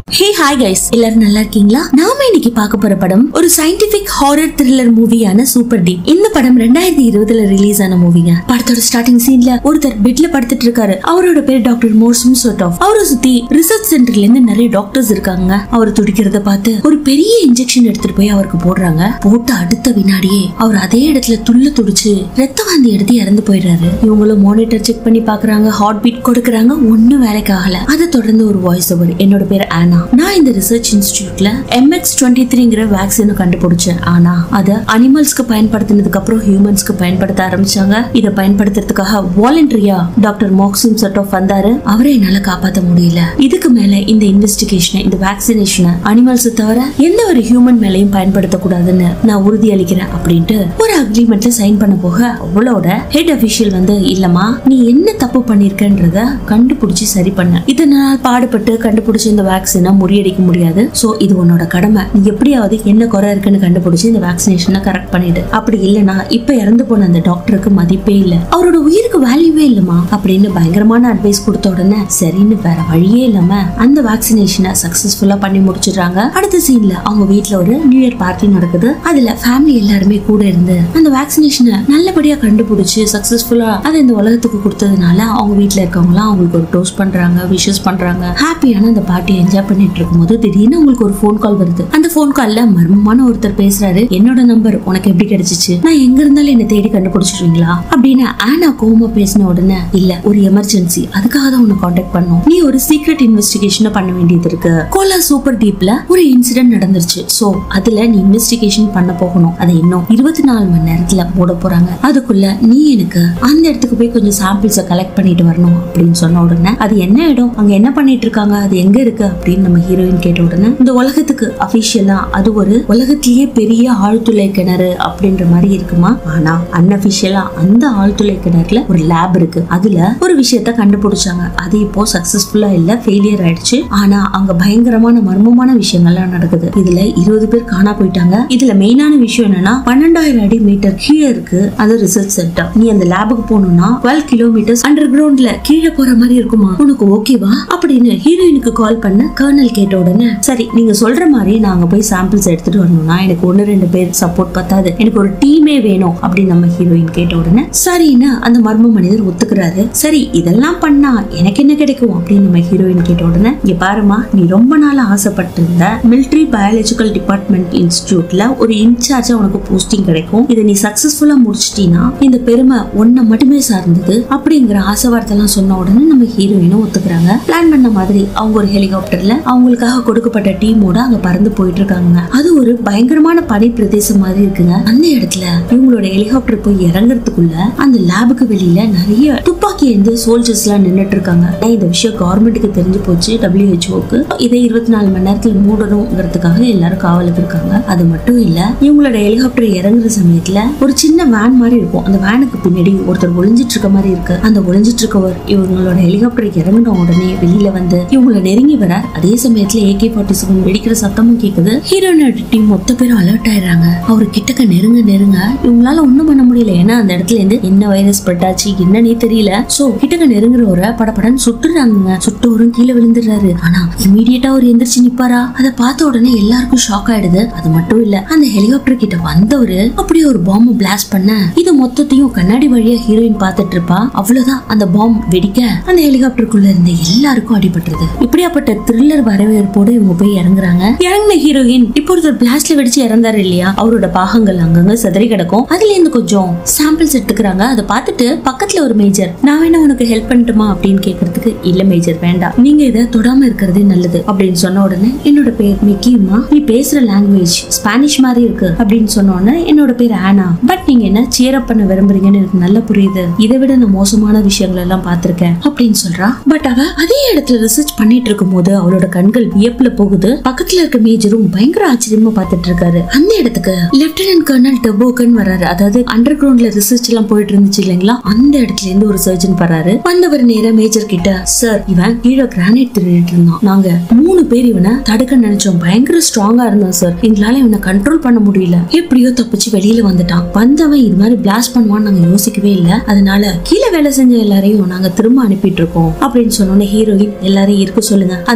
hey hi guys எல்லாரும் நல்லா இருக்கீங்களா நாம இன்னைக்கு பார்க்க போற படம் ஒரு சயின்டிபிக் ஹாரர் த்ரில்லர் மூவியான சூப்பர் டீப் இந்த படம் ரெண்டாயிரத்தி இருபதுல ரிலீஸ் ஆன மூவிங்க படத்தோட ஸ்டார்டிங் சீன்ல ஒருத்தர் பெட்ல படுத்துட்டு இருக்காரு அவரோட பேர் டாக்டர் மோர்சம் சோட்டோஃப் அவரை சுத்தி ரிசர்ச் சென்டர்ல இருந்து நிறைய டாக்டர்ஸ் இருக்காங்க அவர் துடிக்கிறத பார்த்து ஒரு பெரிய இன்ஜெக்ஷன் எடுத்துட்டு போய் அவருக்கு போடுறாங்க போட்ட அடுத்த வினாடியே அவர் அதே இடத்துல துள்ள துடிச்சு ரத்த வாந்தி எடுத்து இறந்து போயிடுறாரு இவங்களும் மானிட்டர் செக் பண்ணி பாக்குறாங்க ஹார்ட் பீட் கொடுக்கறாங்க ஒண்ணும் வேலைக்கு ஆகல அதை தொடர்ந்து ஒரு வாய்ஸ் ஓவர் என்னோட பேர் ஆனா நான் இந்த ரிசர்ச் இன்ஸ்டிடியூட்ல எம்எக்ஸ் டுவெண்ட்டி த்ரீங்கிற வேக்சினை கண்டுபிடிச்சேன் ஆனா அத அனிமல்ஸ்க்கு பயன்படுத்தினதுக்கு அப்புறம் ஹியூமன்ஸ்க்கு பயன்படுத்த ஆரம்பிச்சாங்க இதை பயன்படுத்துறதுக்காக வாலண்டரியா டாக்டர் மாக்சிம் சட்டோஃப் வந்தாரு அவரை என்னால காப்பாத்த முடியல இதுக்கு மேல இந்த இன்வெஸ்டிகேஷனை இந்த வேக்சினேஷனை அனிமல்ஸ் தவிர எந்த ஒரு ஹியூமன் மேலையும் பயன்படுத்தக்கூடாதுன்னு நான் உறுதி அளிக்கிறேன் அப்படின்ட்டு ஒரு அக்ரிமெண்ட்ல சைன் பண்ண போக அவளோட ஹெட் அபிஷியல் வந்து இல்லம்மா நீ என்ன தப்பு பண்ணிருக்கன்றத கண்டுபிடிச்சு சரி பண்ண இதனால் பாடுபட்டு கண்டுபிடிச்ச இந்த வேக்சினை முறியடிக்க முடியாது சோ இது உன்னோட கடமை நீ எப்படியாவது என்ன குறை இருக்குன்னு கண்டுபிடிச்சு இந்த வேக்சினேஷனை கரெக்ட் பண்ணிடு அப்படி இல்லனா இப்ப இறந்து போன அந்த டாக்டருக்கு மதிப்பே இல்ல அவரோட உயிருக்கு வேல்யூவே இல்லம்மா அப்படின்னு பயங்கரமான அட்வைஸ் கொடுத்த உடனே சரின்னு வேற வழியே இல்லாம அந்த வேக்சினேஷனை சக்சஸ்ஃபுல்லா பண்ணி முடிச்சிடுறாங்க அடுத்த சீன்ல அவங்க வீட்ல ஒரு நியூ இயர் பார்ட்டி நடக்குது அதுல ஃபேமிலி எல்லாருமே கூட இருந்து அந்த வேக்சினேஷனை நல்லபடியா கண்டுபிடிச்சு சக்சஸ்ஃபுல்லா அதை இந்த உலகத்துக்கு கொடுத்ததுனால அவங்க வீட்ல இருக்கவங்களாம் அவங்களுக்கு ஒரு டோஸ்ட் பண்றாங்க விஷஸ் பண்றாங்க ஹாப்பியான அந்த பார்ட்டி என்ஜாய் பண்ணிட்டு இருக்கும்போது திடீர்னு உங்களுக்கு ஒரு ஃபோன் கால் வருது அந்த ஃபோன் கால்ல மர்மமான ஒருத்தர் பேசுறாரு என்னோட நம்பர் உனக்கு எப்படி கிடைச்சிச்சு நான் எங்க இருந்தாலும் என்ன தேடி கண்டுபிடிச்சிருவீங்களா அப்படின்னு ஆனா கோமா பேசின உடனே இல்ல ஒரு எமர்ஜென்சி அதுக்காக தான் உன்னை காண்டாக்ட் பண்ணோம் நீ ஒரு சீக்ரெட் இன்வெஸ்டிகேஷன் பண்ண வேண்டியது இருக்கு கோலா சூப்பர் டீப்ல ஒரு இன்சிடென்ட் நடந்துருச்சு சோ அதுல நீ இன்வெஸ்டிகேஷன் பண்ண போகணும் அதை இன்னும் இருபத்தி நாலு மணி நேரத்துல மூட போறாங்க அதுக்குள்ள நீ எனக்கு அந்த இடத்துக்கு போய் கொஞ்சம் சாம்பிள்ஸை கலெக்ட் பண்ணிட்டு வரணும் அப்படின்னு சொன்ன உடனே அது என்ன இடம் அங்க என்ன பண்ணிட்டு இருக்காங்க அது எங்க இருக்கு அப்படின்னு நம்ம ஹீரோயின் கேட்ட உடனே இந்த உலகத்துக்கு அபிஷியலா அது ஒரு உலகத்திலேயே பெரிய ஆழ்துளை கிணறு அப்படின்ற மாதிரி இருக்குமா ஆனா அன்அபிஷியலா அந்த ஆழ்துளை கிணறுல ஒரு லேப் இருக்கு அதுல ஒரு விஷயத்த கண்டுபிடிச்சாங்க அது இப்போ சக்சஸ்ஃபுல்லா இல்ல ஃபெயிலியர் ஆயிடுச்சு ஆனா அங்க பயங்கரமான மர்மமான விஷயங்கள்லாம் நடக்குது இதுல இருபது பேர் காணா போயிட்டாங்க இதுல மெயினான விஷயம் என்னன்னா பன்னெண்டாயிரம் அடி மீட்டர் கீழே இருக்கு அது ரிசர்ச் சென்டர் நீ அந்த லேபுக்கு போகணும்னா டுவெல் கிலோமீட்டர்ஸ் அண்டர் கிரவுண்ட்ல கீழே போற மாதிரி இருக்குமா உனக்கு ஓகேவா அப்படின்னு ஹீரோயினுக்கு கால் பண்ண கர்னல் கேட்ட உடனே சரி நீங்க சொல்ற மாதிரி நாங்க போய் சாம்பிள்ஸ் எடுத்துட்டு வரணும்னா எனக்கு ஒன்னு ரெண்டு பேர் சப்போர்ட் பத்தாது எனக்கு ஒரு டீமே வேணும் அப்படின்னு நம்ம ஹீரோயின் கேட்ட உடனே சரின்னு அந்த மர்ம மனிதர் ஒத்துக்கிறாரு சரி இதெல்லாம் பண்ணா எனக்கு என்ன கிடைக்கும் அப்படின்னு நம்ம ஹீரோயின் கேட்ட உடனே இங்க பாருமா நீ ரொம்ப நாளா ஆசைப்பட்டிருந்த மிலிட்டரி பயாலஜிக்கல் டிபார்ட்மெண்ட் இன்ஸ்டிடியூட்ல ஒரு இன்சார்ஜா உனக்கு போஸ்டிங் கிடைக்கும் இதை நீ சக்சஸ்ஃபுல்லா முடிச்சிட்டீனா இந்த பெருமை உன்னை மட்டுமே சார்ந்தது அப்படிங்கிற ஆசை வார்த்தைலாம் சொன்ன உடனே நம்ம ஹீரோயினும் ஒத்துக்கிறாங்க பிளான் பண்ண மாதிரி அவங்க ஒரு ஹெலிகாப்டர்ல அவங்களுக்காக கொடுக்கப்பட்ட டீமோட அங்க பறந்து போயிட்டு இருக்காங்க அது ஒரு பயங்கரமான பனி பிரதேசம் மாதிரி இருக்குங்க அந்த இடத்துல இவங்களோட ஹெலிகாப்டர் போய் இறங்குறதுக்குள்ள அந்த லேபுக்கு வெளியில நிறைய துப்பாக்கி இருந்து சோல்ஜர்ஸ் எல்லாம் நின்னுட்டு இருக்காங்க ஆனா இந்த விஷயம் கவர்மெண்ட்டுக்கு தெரிஞ்சு போச்சு டபிள்யூஹெச்ஓக்கு இதை இருபத்தி நாலு மணி நேரத்துல மூடணுங்கிறதுக்காக எல்லாரும் காவலுக்கு இருக்காங்க அது மட்டும் இல்ல இவங்களோட ஹெலிகாப்டர் இறங்குற சமயத்துல ஒரு சின்ன வேன் மாதிரி இருக்கும் அந்த வேனுக்கு பின்னாடி ஒருத்தர் ஒளிஞ்சிட்டு இருக்க மாதிரி இருக்கு அந்த ஒளிஞ்சிட்டு இருக்கவர் இவங்களோட ஹெலிகாப்டர் இறங்கின உடனே வெளியில வந்து இவங்களை நெருங்கி வர அதே சமயத்துல ஏகே ஃபார்ட்டி செவன் வெடிக்கிற சத்தமும் கேக்குது ஹீரோயினோட டீம் மொத்த பேரும் அலர்ட் ஆயிடுறாங்க அவரு கிட்டக்க நெருங்க நெருங்க இவங்களால ஒண்ணும் பண்ண முடியல ஏன்னா அந்த இடத்துல இருந்து என்ன வைரஸ் ஸ்ப்ரெட் ஆச்சு என்னன்னே தெரியல சோ கிட்டக்க நெருங்குறவரை படபடன்னு சுட்டுறாங்க சுட்டவரும் கீழே விழுந்துடுறாரு ஆனா இமீடியட்டா அவர் எந்திரிச்சு நிப்பாரா அதை பார்த்த உடனே எல்லாருக்கும் ஷாக் ஆயிடுது அது மட்டும் இல்ல அந்த ஹெலிகாப்டர் கிட்ட வந்தவரு அப்படியே ஒரு பாம்பு பிளாஸ்ட் பண்ண இது மொத்தத்தையும் கண்ணாடி வழியா ஹீரோயின் பார்த்துட்டு இருப்பா அவ்வளவுதான் அந்த பாம்பு வெடிக்க அந்த ஹெலிகாப்டருக்குள்ள இருந்த எல்லாருக்கும் அடிபட்டுருது இப்படியாப்பட்ட த்ரில்லர் வரவேற்போட இவங்க போய் இறங்குறாங்க இறங்கின ஹீரோயின் இப்போ ஒருத்தர் பிளாஸ்ட்ல வெடிச்சு இறந்தாரு இல்லையா அவரோட பாகங்கள் அங்கங்க சிதறி கிடக்கும் அதுல இருந்து கொஞ்சம் சாம்பிள்ஸ் எடுத்துக்கிறாங்க அதை பார்த்துட்டு பக்கத்துல ஒரு மேஜர் நான் வேணா உனக்கு ஹெல்ப் பண்ணட்டுமா அப்படின்னு கேக்குறதுக்கு இல்ல மேஜர் வேண்டாம் நீங்க இதை தொடாம இருக்கிறதே நல்லது அப்படின்னு சொன்ன உடனே என்னோட பேர் மிக்கியுமா நீ பேசுற லாங்குவேஜ் ஸ்பானிஷ் மாதிரி இருக்கு அப்படின்னு சொன்ன உடனே என்னோட பேர் ஆனா பட் நீங்க என்ன cheer up பண்ண விரும்புறீங்கன்னு எனக்கு நல்லா புரியுது இதை விட நான் மோசமான விஷயங்கள் எல்லாம் பார்த்திருக்கேன் அப்படின்னு சொல்றா பட் அவ அதே இடத்துல ரிசர்ச் பண்ணிட்டு இருக்கும் போது அவளோட கண்கள் வியப்புல போகுது பக்கத்துல இருக்க மேஜரும் பயங்கர ஆச்சரியமா பார்த்துட்டு இருக்காரு அந்த இடத்துக்கு லெப்டினன்ட் கர்னல் டெபோகன் வராரு அதாவது அண்டர் கிரவுண்ட்ல ரிசர்ச் எல்லாம் போயிட்டு இருந்துச்சு இல்லைங்களா அந்த இடத்துல இருந்து ஒரு சர்ஜன் வராரு வந்தவர் நேரா மேஜர் கிட்ட சார் இவன் கீழே கிரானைட் திருடிட்டு இருந்தான் நாங்க மூணு பேர் இவனை தடுக்க நினைச்சோம் பயங்கர ஸ்ட்ராங்கா இருந்தான் சார் எங்களால இவனை கண்ட்ரோல் பண்ண முடியல எப்படியோ தப்பிச்சு வெளியில வந்துட்டான் வந்தவன் இது மாதிரி பிளாஸ்ட் பண்ணுவான்னு நாங்க யோசிக்கவே இல்ல அதனால கீழே வேலை செஞ்ச எல்லாரையும் நாங்க திரும்ப அனுப்பிட்டு இருக்கோம் அப்படின்னு சொன்னோன்னே ஹீரோயின் எல்லாரையும் இருக்க சொல்லுங்க அந்த பஸ்ல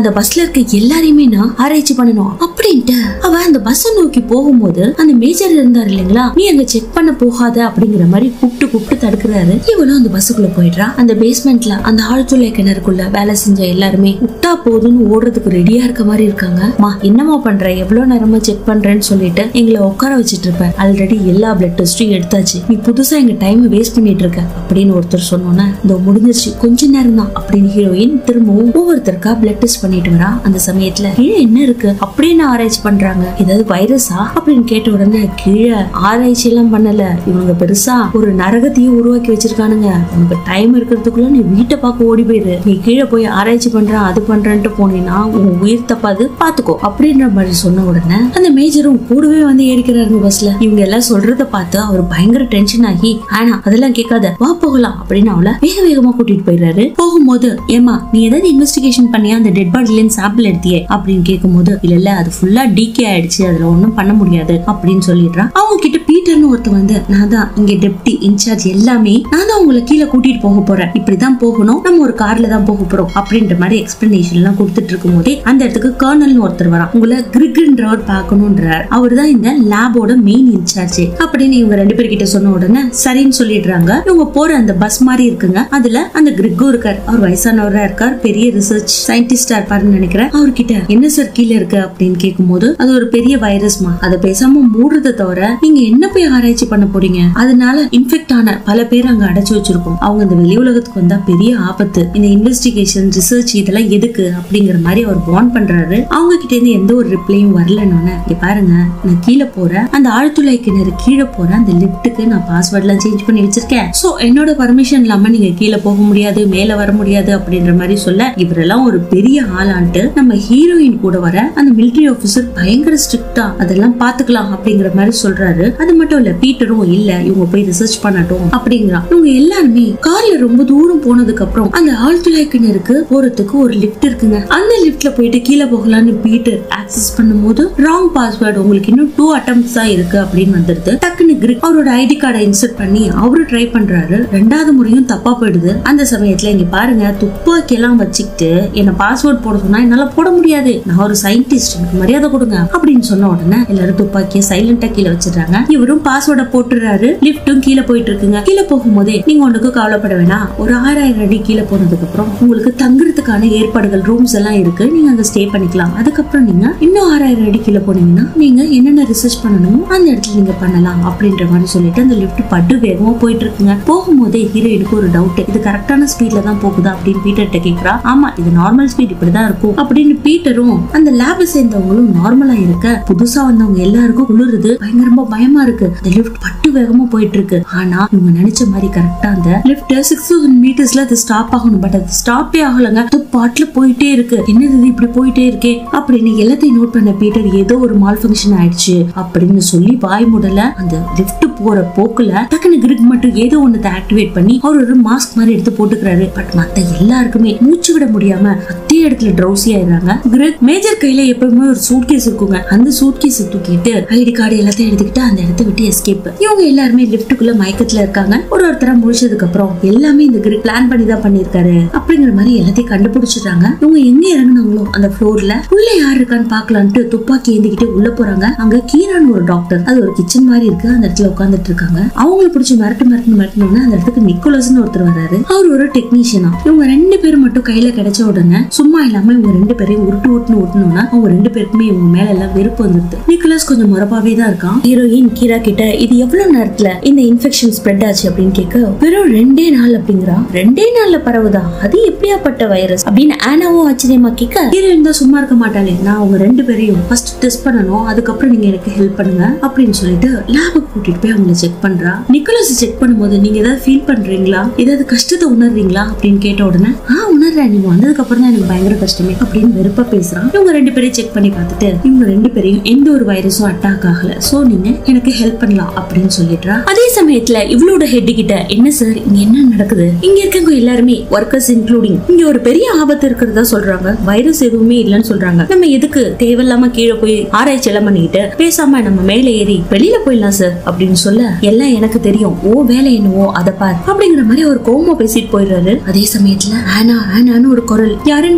வீட்ல இருக்க எல்லாரையுமே நான் ஆராய்ச்சி பண்ணணும் அப்படின்ட்டு அவ அந்த பஸ் நோக்கி போகும்போது அந்த மேஜர் இருந்தாரு இல்லைங்களா நீ அங்க செக் பண்ண போகாத அப்படிங்கிற மாதிரி கூப்பிட்டு கூப்பிட்டு தடுக்கிறாரு இவளும் அந்த பஸ்ஸுக்குள்ள போயிடுறா அந்த பேஸ்மெண்ட்ல அந்த ஆழ்துளை கிணறுக்குள்ள வேலை செஞ்ச எல்லாருமே விட்டா போதும்னு ஓடுறதுக்கு ரெடியா இருக்க மாதிரி இருக்காங்க மா என்னமா பண்ற எவ்வளவு நேரமா செக் பண்றேன்னு சொல்லிட்டு எங்களை உட்கார வச்சிட்டு இருப்ப ஆல்ரெடி எல்லா பிளட் டெஸ்டும் எடுத்தாச்சு நீ புதுசா எங்க டைம் வேஸ்ட் பண்ணிட்டு இருக்க அப்படின்னு ஒருத்தர் சொன்னோன்னே இதோ முடிஞ்சிருச்சு கொஞ்ச நேரம் தான் அப்படின்னு ஹீரோயின் திரும்பவும் ஒவ்வொருத்தருக்கா பிளட் டெஸ்ட் பண்ணிட்டு வரா அந்த சமயத்துல கீழே என்ன இருக்கு அப்படின்னு ஆராய்ச்சி பண்றாங்க ஏதாவது வைரஸா அப்படின்னு கேட்ட உடனே கீழே ஆராய்ச்சி எல்லாம் பண்ணல இவங்க பெருசா ஒரு நரகத்தையும் உருவாக்கி வச்சிருக்கானுங்க உனக்கு டைம் இருக்கிறதுக்குள்ள நீ வீட்டை பார்க்க ஓடி போயிரு நீ கீழே போய் ஆராய்ச்சி பண்ற அது பண்றேன்ட்டு போனீங்கன்னா உன் உயிர் தப்பாது பாத்துக்கோ அப்படின்ற மாதிரி சொன்ன உடனே அந்த மேஜரும் கூடவே வந்து ஏறிக்கிறாருங்க பஸ்ல இவங்க எல்லாம் சொல்றத பார்த்து அவர் பயங்கர டென்ஷன் ஆகி ஆனா அதெல்லாம் கேட்காத வா போகலாம் அப்படின்னு அவளை வேக வேகமா கூட்டிட்டு போயிடுறாரு போகும்போது ஏமா நீ ஏதாவது இன்வெஸ்டிகேஷன் பண்ணியா அந்த டெட் பாடில இருந்து சாம்பிள் எடுத்தியே அப்படின்னு கேட்கும்போது இல்ல இல்ல அது ஃபுல்லா டிகே ஆயிடுச்சு அதுல ஒண்ணும் பண்ண முடியாது அப்படின்னு சொல்லிடுறான் அவங்க கிட்ட பீட்டர்னு ஒருத்தன் வந்து நான் தான் இங்க டெப்டி இன்சார்ஜ் எல்லாமே நான் தான் உங்களை கீழே கூட்டிட்டு போக போறேன் இப்படிதான் போகணும் நம்ம ஒரு கார்ல தான் போக போறோம் அப்படின்ற மாதிரி எக்ஸ்பிளனேஷன் எல்லாம் கொடுத்துட்டு இருக்கும் போதே அந்த இடத்துக்கு கர்னல்னு ஒருத்தர் வரான் உங்களை கிரிக்ன்றவர் பார்க்கணும்ன்றார் அவர் தான் இந்த லேபோட மெயின் இன்சார்ஜ் அப்படின்னு இவங்க ரெண்டு பேர்கிட்ட சொன்ன உடனே சரின்னு சொல்லிடுறாங்க இவங்க போற அந்த பஸ் மாதிரி இருக்குங்க அதுல அந்த கிரிக்கும் இருக்கார் அவர் வயசானவரா இருக்கார் பெரிய ரிசர்ச் சயின்டிஸ்டா இருப்பாருன்னு நினைக்கிறேன் அவர்கிட்ட என்ன சார் கீழே இருக்கு அப்படின்னு கேட்கும்போது அது ஒரு பெரிய வைரஸ்மா அதை பேசாம மூடுறதை தவிர நீங்க என்ன போய் ஆராய்ச்சி பண்ண போறீங்க அதனால இன்ஃபெக்ட் ஆன பல பேர் அங்க அடைச்சு வச்சிருக்கோம் அவங்க இந்த வெளி உலகத்துக்கு வந்தா பெரிய ஆபத்து இந்த இன்வெஸ்டிகேஷன் ரிசர்ச் இதெல்லாம் எதுக்கு அப்படிங்கிற மாதிரி அவர் வார்ன் பண்றாரு அவங்க கிட்ட இருந்து எந்த ஒரு ரிப்ளையும் வரலன்னு இங்க பாருங்க நான் கீழே போறேன் அந்த ஆழ்துளை கிணறு கீழே போறேன் அந்த லிப்ட்டுக்கு நான் பாஸ்வேர்ட் எல்லாம் சேஞ்ச் பண்ணி வச்சிருக்கேன் சோ என்னோட பர்மிஷன் இல்லாம நீங்க கீழே போக முடியாது மேல வர முடியாது அப்படின்ற மாதிரி சொல்ல இவரெல்லாம் ஒரு பெரிய ஆளான்ட்டு நம்ம ஹீரோயின் கூட வர அந்த மிலிட்டரி ஆபீசர் பயங்கர ஸ்ட்ரிக்டா அதெல்லாம் பாத்துக்கலாம் அப்படிங்கிற மாதிரி சொல்றாரு அது மட்டும் இல்ல பீட்டரும் இல்ல இவங்க போய் ரிசர்ச் பண்ணட்டும் அப்படிங்கிறான் இவங்க எல்லாருமே கார்ல ரொம்ப தூரம் போனதுக்கு அப்புறம் அந்த ஆழ்துளை கிணறுக்கு போறதுக்கு ஒரு லிஃப்ட் இருக்குங்க அந்த லிஃப்ட்ல போயிட்டு கீழே போகலாம்னு பீட்டர் ஆக்சஸ் பண்ணும்போது ராங் பாஸ்வேர்டு உங்களுக்கு இன்னும் டூ அட்டம்ஸ் தான் இருக்கு அப்படின்னு வந்துருது டக்குன்னு கிரிக் அவரோட ஐடி கார்டை இன்சர்ட் பண்ணி அவரு ட்ரை பண்றாரு ரெண்டாவது முறையும் தப்பா போயிடுது அந்த சமயத்துல இங்க பாருங்க துப்பாக்கி எல்லாம் வச்சுக்கிட்டு என்ன பாஸ்வேர்ட் போட சொன்னா என்னால போட முடியாது நான் ஒரு சயின்டிஸ்ட் எனக்கு மரியாதை கொடுங்க அப்படின்னு சொன்ன உடனே எல்லாரும் துப்பாக்கியை சைலண்டா கீழே வச்சிடுறாங்க இவரும் பாஸ்வேர்டை போட்டுறாரு லிஃப்ட்டும் கீழே போயிட்டு இருக்குங்க கீழே போகும்போதே நீங்க ஒண்ணுக்கு கவலைப்பட வேணாம் ஒரு ஆறாயிரம் அடி கீழே போனதுக்கு அப்புறம் உங்களுக்கு தங்குறதுக்கான ஏற்பாடுகள் ரூம்ஸ் எல்லாம் இருக்கு நீங்க அங்க ஸ்டே பண்ணிக்கலாம் அதுக்கப்புறம் நீங்க இன்னும் ஆறாயிரம் அடி கீழே போனீங்கன்னா நீங்க என்னென்ன ரிசர்ச் பண்ணணுமோ அந்த இடத்துல நீங்க பண்ணலாம் அப்படின்ற மாதிரி சொல்லிட்டு அந்த லிஃப்ட் பட்டு வேகமா போயிட்டு இருக்குங்க போகும்போதே ஹீரோயினுக்கு ஒரு டவுட் இது கரெக்டான ஸ்பீட்ல தான் போகுதா அப்படின்னு பீட்டர்கிட்ட கேக்குறா ஆமா இது நார்மல் ஸ்பீட் இப்படிதான் இருக்கும் அப்படின்னு பீட்டரும் அந்த லேப சேர்ந்தவங்களும் நார்மலா இருக்க புதுசா வந்தவங்க எல்லாருக்கும் குளிருது பயங்கரமா பயமா இருக்கு இந்த லிஃப்ட் பட்டு வேகமா போயிட்டு இருக்கு ஆனா இவங்க நினைச்ச மாதிரி கரெக்டா அந்த லிஃப்ட் சிக்ஸ் தௌசண்ட் மீட்டர்ஸ்ல அது ஸ்டாப் ஆகணும் பட் அது ஸ்டாப்பே ஆகலங்க அது பாட்டுல போயிட்டே இருக்கு என்னது இது இப்படி போயிட்டே இருக்கே அப்படின்னு எல்லாத்தையும் நோட் பண்ண பீட்டர் ஏதோ ஒரு மால் ஃபங்க்ஷன் ஆயிடுச்சு அப்படின்னு சொல்லி வாய் முடல அந்த லிஃப்ட் போற போக்குல டக்குனு கிரிக் மட்டும் ஏதோ ஒன்னத்தை ஆக்டிவேட் பண்ணி அவர் ஒரு மாஸ்க் மாதிரி எடுத்து போட்டுக்கிறாரு பட் மத்த எல்லாருக்குமே மூச்சு விட முடியாம அதே இடத்துல ட்ரௌசி ஆயிடுறாங்க கிரிக் மேஜர் கையில எப்பவுமே ஒரு சூட் கேஸ் இருக்குங்க அந்த சூட் கேஸ் தூக்கிட்டு ஐடி கார்டு எல்லாத்தையும் எடுத்துக்கிட்டு அந்த இடத்த விட்டு எஸ்கேப் இவங்க எல்லாருமே லிஃப்ட்டுக்குள்ள மயக்கத்துல இருக்காங்க ஒரு ஒருத்தரா முடிச்சதுக்கு அப்புறம் எல்லாமே இந்த கிரிக் பிளான் பண்ணி தான் பண்ணிருக்காரு அப்படிங்கிற மாதிரி எல்லாத்தையும் கண்டுபிடிச்சிடுறாங்க இவங்க எங்க இறங்குனாங்களோ அந்த ஃப்ளோர்ல உள்ள யார் இருக்கான்னு பாக்கலான்ட்டு துப்பாக்கி ஏந்திக்கிட்டு உள்ள போறாங்க அங்க கீரான் ஒரு டாக்டர் அது ஒரு கிச்சன் மாதிரி இருக்கு அந்த இடத்துல உட்காந்துட்டு இருக்காங்க அவங்கள பிடிச்சி மிரட்டு மிரட்டு மிரட்டினோடனே அந்த இடத்துக்கு நிக்கோலஸ்னு ஒருத்தர் வராரு அவர் ஒரு டெக்னீஷியனா இவங்க ரெண்டு பேரும் மட்டும் கையில கிடைச்ச உடனே சும்மா இல்லாம இவங்க ரெண்டு பேரையும் உருட்டு உருட்டுன்னு ஓட்டணும்னா அவங்க ரெண்டு பேருக்குமே இவங்க மேல எல்லாம் வெறுப்பு வந்துருது நிக்கோலஸ் கொஞ்சம் மொரப்பாவே தான் இருக்கான் ஹீரோயின் கீரா கிட்ட இது எவ்வளவு நேரத்துல இந்த இன்ஃபெக்ஷன் ஸ்ப்ரெட் ஆச்சு அப்படின்னு கேட்க வெறும் ரெண்டே நாள் அப்படிங்கிறா ரெண்டே நாள்ல பரவுதா அது எப்படியாப்பட்ட வைரஸ் அப்படின்னு ஆனாவும் ஆச்சரியமா கேட்க ஹீரோயின் தான் சும்மா இருக்க மாட்டாளே நான் அவங்க ரெண்டு பேரையும் ஃபர்ஸ்ட் டெஸ்ட் பண்ணணும் அதுக்கப்புறம் நீங்க எனக்கு ஹெல்ப் பண்ணுங்க அப்படின்னு சொல்லிட்டு லேபுக்கு கூட்டிட்டு போய் அவங்கள செக் பண்றா நிக்கோலஸ் செக் பண்ணும்போது நீங்க ஏதாவது ஃபீல் பண்றீங்களா ஏதாவது கஷ்டத்தை உணர்றீங்களா அப்படின்னு கேட்ட உடனே ஆ உணர்றேன் நீங்க வந்ததுக்கு அப்புறம் தான் எனக்கு பயங்கர கஷ்டமே அப்படின்னு வெறுப்பா பேசுறான் இவங்க ரெண்டு பேரையும் செக் பண்ணி பார்த்துட்டு இவங்க ரெண்டு பேரையும் எந்த ஒரு வைரஸும் அட்டாக் ஆகல சோ நீங்க எனக்கு ஹெல்ப் பண்ணலாம் அப்படின்னு சொல்லிடுறா அதே சமயத்துல இவளோட ஹெட் கிட்ட என்ன சார் இங்க என்ன நடக்குது இங்க இருக்கவங்க எல்லாருமே ஒர்க்கர்ஸ் இன்க்ளூடிங் இங்க ஒரு பெரிய ஆபத்து இருக்கிறதா சொல்றாங்க வைரஸ் எதுவுமே இல்லைன்னு சொல்றாங்க நம்ம எதுக்கு தேவையில்லாம கீழே போய் ஆராய்ச்சி எல்லாம் பண்ணிக்கிட்டு பேசாம நம்ம மேல ஏறி வெளியில போயிடலாம் சார் அப்படின்னு சொல்ல எல்லாம் எனக்கு தெரியும் ஓ வேலை என்னவோ அதை பார் அப்படிங்கிற மாதிரி ஒரு கோமா பேசிட்டு போயிடுறாரு அதே சமயத்துல ஆனா ஆனான்னு ஒரு குரல் யாருன்னு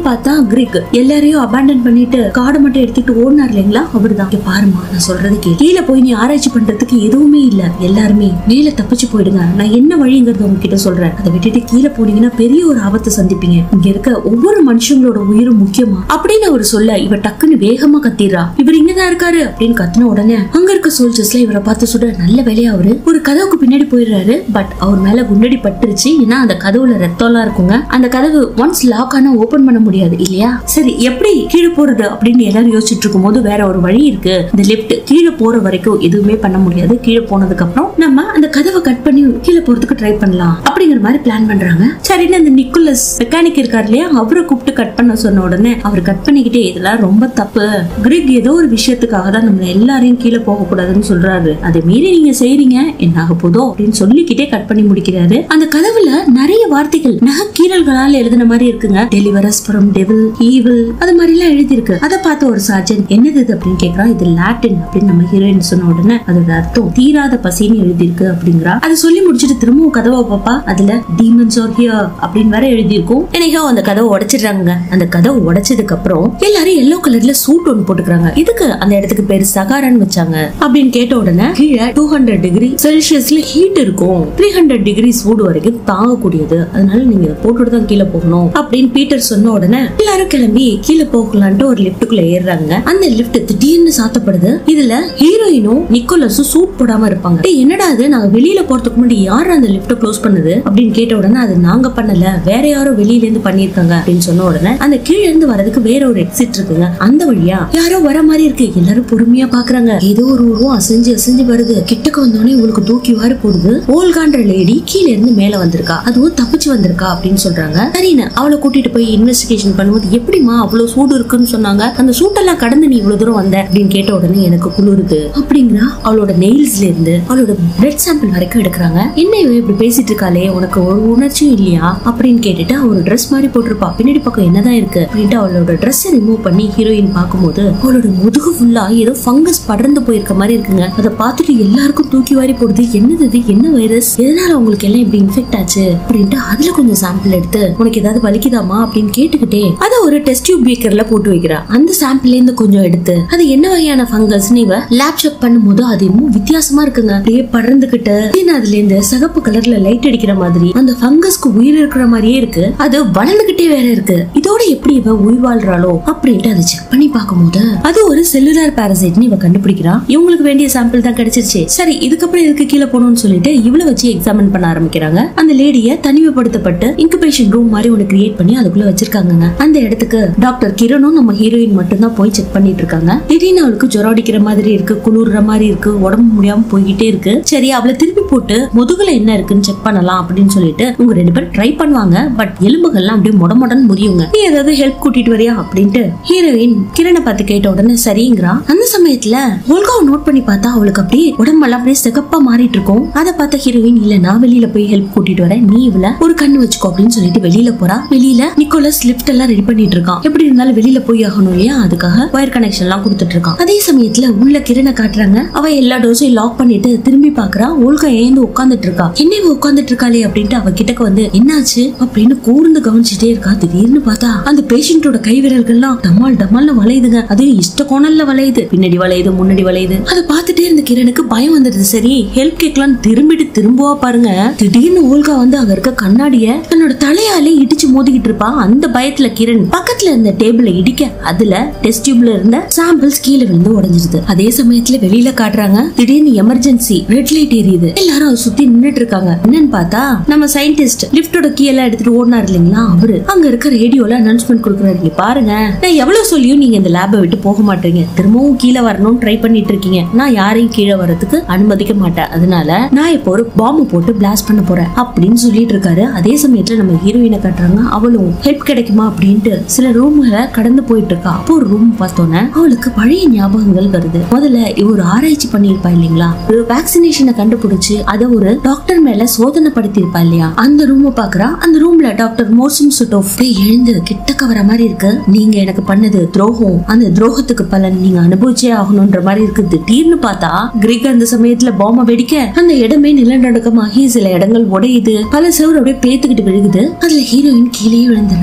பார்த்தா கிரிக் எல்லாரையும் அபாண்டன் பண்ணிட்டு காடை மட்டும் எடுத்துட்டு ஓடினார் இல்லைங்களா அவர்தான் இங்க பாருமா நான் சொல்றது கே கீழே போய் நீ ஆராய்ச்சி பண்றதுக்கு எதுவுமே இல்ல எல்லாருமே மேல தப்பிச்சு போயிடுங்க நான் என்ன வழிங்கிறத உங்ககிட்ட சொல்றேன் அதை விட்டுட்டு கீழே போனீங்கன்னா பெரிய ஒரு ஆபத்தை சந்திப்பீங்க இங்க இருக்க ஒவ்வொரு மனுஷங்களோட உயிரும் முக்கியமா அப்படின்னு அவர் சொல்ல இவ டக்குன்னு வேகமா கத்திடுறா இவர் இங்கதான் இருக்காரு அப்படின்னு கத்தின உடனே அங்க இருக்க சோல்ஜர்ஸ்ல இவரை பார்த்து சுட நல்ல வேலையா அவரு ஒரு கதவுக்கு பின்னாடி போயிடுறாரு பட் அவர் மேல குண்டடி பட்டுருச்சு ஏன்னா அந்த கதவுல ரத்தம்லாம் இருக்குங்க அந்த கதவு ஒன்ஸ் லாக் ஆனா ஓபன் பண்ண முடியாது இல்லையா சரி எப்படி கீழே போறது அப்படின்னு எல்லாரும் யோசிச்சுட்டு இருக்கும்போது வேற ஒரு வழி இருக்கு இந்த லிஃப்ட் கீழே போற வரைக்கும் எதுவுமே பண்ண முடியாது கீழே போனதுக்கு அப்புறம் நம்ம அந்த கதவை கட் பண்ணி கீழே போறதுக்கு ட்ரை பண்ணலாம் அப்படிங்கிற மாதிரி பிளான் பண்றாங்க சரின்னு அந்த நிக்கோலஸ் மெக்கானிக் இருக்கார் இல்லையா அவரை கூப்பிட்டு கட் பண்ண சொன்ன உடனே அவர் கட் பண்ணிக்கிட்டே இதெல்லாம் ரொம்ப தப்பு கிரிக் ஏதோ ஒரு விஷயத்துக்காக தான் நம்ம எல்லாரையும் கீழே போக கூடாதுன்னு சொல்றாரு அதை மீறி நீங்க செய்றீங்க என்ன ஆக போதோ அப்படின்னு சொல்லிக்கிட்டே கட் பண்ணி முடிக்கிறாரு அந்த கதவுல நிறைய வார்த்தைகள் நகக்கீரல்களால் எழுதின மாதிரி இருக்குங்க டெலிவரஸ் ஃப்ரம் டெவில் ஈவில் அது மாதிரி எல்லாம் எழுதி இருக்கு அதை பார்த்த ஒரு சார்ஜன் என்னது இது அப்படின்னு கேக்குறான் இது லாட்டின் அப்படின்னு நம்ம ஹீரோயின் சொன்ன உடனே அதோட அர்த்தம் தீராத பசின்னு எழுதி இருக்கு அப்படிங்கிறா அதை சொல்லி முடிச்சிட்டு திரும்பவும் கதவை பாப்பா அதுல டீமன்ஸ் ஆர் ஹியர் அப்படின்னு வேற எழுதி இருக்கும் எனக்கோ அந்த கதவை உடைச்சிடுறாங்க அந்த கதவை உடைச்சதுக்கு அப்புறம் எல்லாரும் எல்லோ கலர்ல சூட் ஒன்று போட்டுக்கிறாங்க இதுக்கு அந்த இடத்துக்கு பேரு சகாரான்னு வச்சாங்க அப்படின்னு கேட்ட உடனே கீழே டூ ஹண்ட்ரட் டிகிரி செல்சியஸ்ல ஹீட் இருக்கும் த்ரீ ஹண்ட்ரட் டிகிரி சூடு வரைக்கும் தாங்கக்கூடியது அதனால நீங்க இதை போட்டுட்டு தான் கீழே போகணும் அப்படின்னு பீட்டர் சொன்ன உடனே எல்லாரும் கிளம்பி கீழே போகலான்ட்டு ஒரு லிப்டுக்குள்ள ஏறுறாங்க அந்த லிப்ட் திடீர்னு சாத்தப்படுது இதுல ஹீரோயினும் நிக்கோலஸும் சூட் போடாம இருப்பாங்க "டேய், என்னடா அது நாங்க வெளியில போறதுக்கு முன்னாடி யார் அந்த லிப்ட க்ளோஸ் பண்ணது அப்படின்னு கேட்ட உடனே அது நாங்க பண்ணல வேற யாரோ வெளியில இருந்து பண்ணிருக்காங்க அப்படின்னு சொன்ன உடனே அந்த கீழ இருந்து வரதுக்கு வேற ஒரு எக்ஸிட் இருக்குங்க அந்த வழியா யாரோ வர மாதிரி இருக்கு எல்லாரும் பொறுமையா பாக்குறாங்க ஏதோ ஒரு உருவம் அசைஞ்சு அசைஞ்சு வருது கிட்டக்கு வந்தோடனே உங்களுக்கு தூக்கி வாரி போடுது ஓல்கான்ற லேடி கீழ இருந்து மேல வந்திருக்கா அதுவும் தப்பிச்சு வந்திருக்கா அப்படின்னு சொல்றாங்க சரின்னு அவளை கூட்டிட்டு போய் இன்வெஸ்டிகேஷன் பண்ணும்போது எப்படிமா அவ்வளவு சூடு இருக்குன்னு சொன்னாங்க அந்த சூட்டெல்லாம் கடந்து நீ இவ்வளவு தூரம் வந்த அப்படின்னு கேட்ட உடனே எனக்கு குளிருது அப்படிங்கிறா அவளோட நெயில்ஸ்ல இருந்து அவளோட பிளட் சாம்பிள் வரைக்கும் எடுக்கிறாங்க என்ன இவ இப்படி பேசிட்டு இருக்காளே உனக்கு ஒரு உணர்ச்சியும் இல்லையா அப்படின்னு கேட்டுட்டு அவ ஒரு ட்ரெஸ் மாதிரி போட்டிருப்பா பின்னாடி பக்கம் என்னதான் இருக்கு அப்படின்ட்டு அவளோட ட்ரெஸ் ரிமூவ் பண்ணி ஹீரோயின் பார்க்கும்போது அவளோட முதுகு ஃபுல்லா ஏதோ ஃபங்கஸ் படர்ந்து போயிருக்க மாதிரி இருக்குங்க அதை பார்த்துட்டு எல்லாருக்கும் தூக்கி வாரி போடுது என்னது இது என்ன வைரஸ் எதனால உங்களுக்கு எல்லாம் இப்படி இன்ஃபெக்ட் ஆச்சு அப்படின்ட்டு அதுல கொஞ்சம் சாம்பிள் எடுத்து உனக்கு ஏதாவது வலிக்குதாமா அப்படின்னு கேட்டுக்கிட்டே அதை ஒரு டெஸ்ட் டியூப் பேக்கர்ல போட்டு வைக்கிறா அந்த சாம்பிள்ல இருந்து கொஞ்சம் எடுத்து அது என்ன வகையான ஃபங்கஸ் இவ லேப் செக் பண்ணும்போது அது இன்னும் வித்தியாசமா இருக்குங்க அப்படியே படர்ந்துகிட்டு திடீர்னு அதுல இருந்து சிகப்பு கலர்ல லைட் அடிக்கிற மாதிரி அந்த ஃபங்கஸ்க்கு உயிர் இருக்கிற மாதிரியே இருக்கு அது வளர்ந்துகிட்டே வேற இருக்கு இதோட எப்படி இவ உயிர் வாழ்றாளோ அப்படின்ட்டு அதை செக் பண்ணி பார்க்கும்போது அது ஒரு செல்லுலார் பாரசைட்னு இவ கண்டுபிடிக்கிறா இவங்களுக்கு வேண்டிய சாம்பிள் தான் கிடைச்சிருச்சு சரி இதுக்கப்புறம் இதுக்கு கீழே போகணும்னு சொல்லிட்டு இவளை வச்சு எக்ஸாமின் பண்ண ஆரம்பிக்கிறாங்க அந்த லேடிய தனிமைப்படுத்தப்பட்டு இன்குபேஷன் ரூம் மாதிரி ஒன்னு கிரியேட் பண்ணி அதுக்குள்ள வச்சிருக்காங்க அந்த இடத்துக்கு டாக்டர் கிரணும் நம்ம ஹீரோயின் மட்டும் தான் போய் செக் பண்ணிட்டு இருக்காங்க திடீர்னு அவளுக்கு ஜுரம் அடிக்கிற மாதிரி இருக்கு குளிர்ற மாதிரி இருக்கு உடம்பு முடியாம போய்கிட்டே இருக்கு சரி அவளை திருப்பி போட்டு முதுகுல என்ன இருக்குன்னு செக் பண்ணலாம் அப்படின்னு சொல்லிட்டு இவங்க ரெண்டு பேரும் ட்ரை பண்ணுவாங்க பட் எலும்புகள்லாம் அப்படியே முட முடன்னு முறியுங்க நீ ஏதாவது ஹெல்ப் கூட்டிட்டு வரியா அப்படின்ட்டு ஹீரோயின் கிரணை பார்த்து கேட்ட உடனே சரிங்கிறா அந்த சமயத்துல ஒல்காவை நோட் பண்ணி பார்த்தா அவளுக்கு அப்படியே உடம்பெல்லாம் அப்படியே சிகப்பா மாறிட்டு இருக்கும் அதை பார்த்த ஹீரோயின் இல்ல நான் வெளியில போய் ஹெல்ப் கூட்டிட்டு வரேன் நீ இவள ஒரு கண்ணு வச்சுக்கோ அப்படின்னு சொல்லிட்டு வெளியில போறா வெளியில நிக்கோலஸ் லிஃப்ட் எல்லாம் ரெடி பண்ணிட்டு இருக்கான் எப்படி இருந்தாலும் வெளியில போய் ஆகணும் இல்லையா அதுக்காக ஒயர் கனெக்ஷன் எல்லாம் கொடுத்துட்டு இருக்கான் அதே சமயத்துல உள்ள கிரணை காட்டுறாங்க அவ எல்லா டோஸையும் லாக் பண்ணிட்டு திரும்பி பாக்குறா ஓல்கா ஏந்து உட்கார்ந்துட்டு இருக்கா என்ன இவ உட்கார்ந்துட்டு இருக்காளே அப்படின்ட்டு அவ கிட்டக்க வந்து என்னாச்சு அப்படின்னு கூர்ந்து கவனிச்சுட்டே இருக்கா திடீர்னு பார்த்தா அந்த பேஷண்டோட கை விரல்கள்லாம் டமால் டமால்னு வளையுதுங்க அது இஷ்ட கோணல்ல வளையுது பின்னாடி வளையுது முன்னாடி வளையுது அதை பார்த்துட்டே இருந்த கிரணுக்கு பயம் வந்துடுது சரி ஹெல்ப் கேட்கலாம்னு திரும்பிட்டு திரும்புவா பாருங்க திடீர்னு ஓல்கா வந்து அங்க இருக்க கண்ணாடிய தன்னோட தலையாலே இடிச்சு மோதிக்கிட்டு இருப்பா அந்த பயத்துல கிரண் பக்கத்துல இருந்த டேபிள இடிக்க அதுல டெஸ்ட் டியூப்ல இருந்த சாம்பிள்ஸ் கீழே விழுந்து உடைஞ்சிருது அதே சமயத்துல வெளியில காட்டுறாங்க திடீர்னு எமர்ஜென்சி ரெட் லைட் எரியுது எல்லாரும் அதை சுத்தி நின்னுட்டு இருக்காங்க என்னன்னு பார்த்தா நம்ம சயின்டிஸ்ட் லிப்டோட கீ எல்லாம் எடுத்துட்டு ஓடினார் இல்லைங்களா அவரு அங்க இருக்க ரேடியோல அனௌன்ஸ்மெண்ட் கொடுக்குறாரு இங்க பாருங்க நான் எவ்வளவு சொல்லியும் நீங்க இந்த லேபை விட்டு போக மாட்டீங்க திரும்பவும் கீழே வரணும்னு ட்ரை பண்ணிட்டு இருக்கீங்க நான் யாரையும் கீழே வரதுக்கு அனுமதிக்க மாட்டேன் அதனால நான் இப்போ ஒரு பாம்பு போட்டு பிளாஸ்ட் பண்ண போறேன் அப்படின்னு சொல்லிட்டு இருக்காரு அதே சமயத்துல நம்ம ஹீரோயினை காட்டுறாங்க அவளும் ஹெல்ப் கிடைக்குமா அப்படின்ட்டு சில ரூம்களை கடந்து போயிட்டு இருக்கா அப்போ ஒரு ரூம் பார்த்தோன்னே அவளுக்கு பழைய ஞாபகங்கள் வருது முதல்ல இவ ஒரு ஆராய்ச்சி பண்ணியிருப்பா இல்லைங்களா ஒரு வேக்சினேஷனை கண்டுபிடிச்சு அதை ஒரு டாக்டர் மேல சோதனை படுத்தியிருப்பா இல்லையா அந்த ரூம் பாக்குறா அந்த ரூம்ல டாக்டர் மோர்சம் சுட்டோஃப் எழுந்து கிட்டக்க வர மாதிரி இருக்கு நீங்க எனக்கு பண்ணது துரோகம் அந்த துரோகத்துக்கு பலன் நீங்க அனுபவிச்சே ஆகணும்ன்ற மாதிரி இருக்கு திடீர்னு பார்த்தா கிரிக் அந்த சமயத்துல பாம்ப வெடிக்க அந்த இடமே நிலநடுக்கமாகி சில இடங்கள் உடையுது பல செவர் அப்படியே பேத்துக்கிட்டு விழுகுது அதுல ஹீரோயின் கீழே விழுந்துறா அது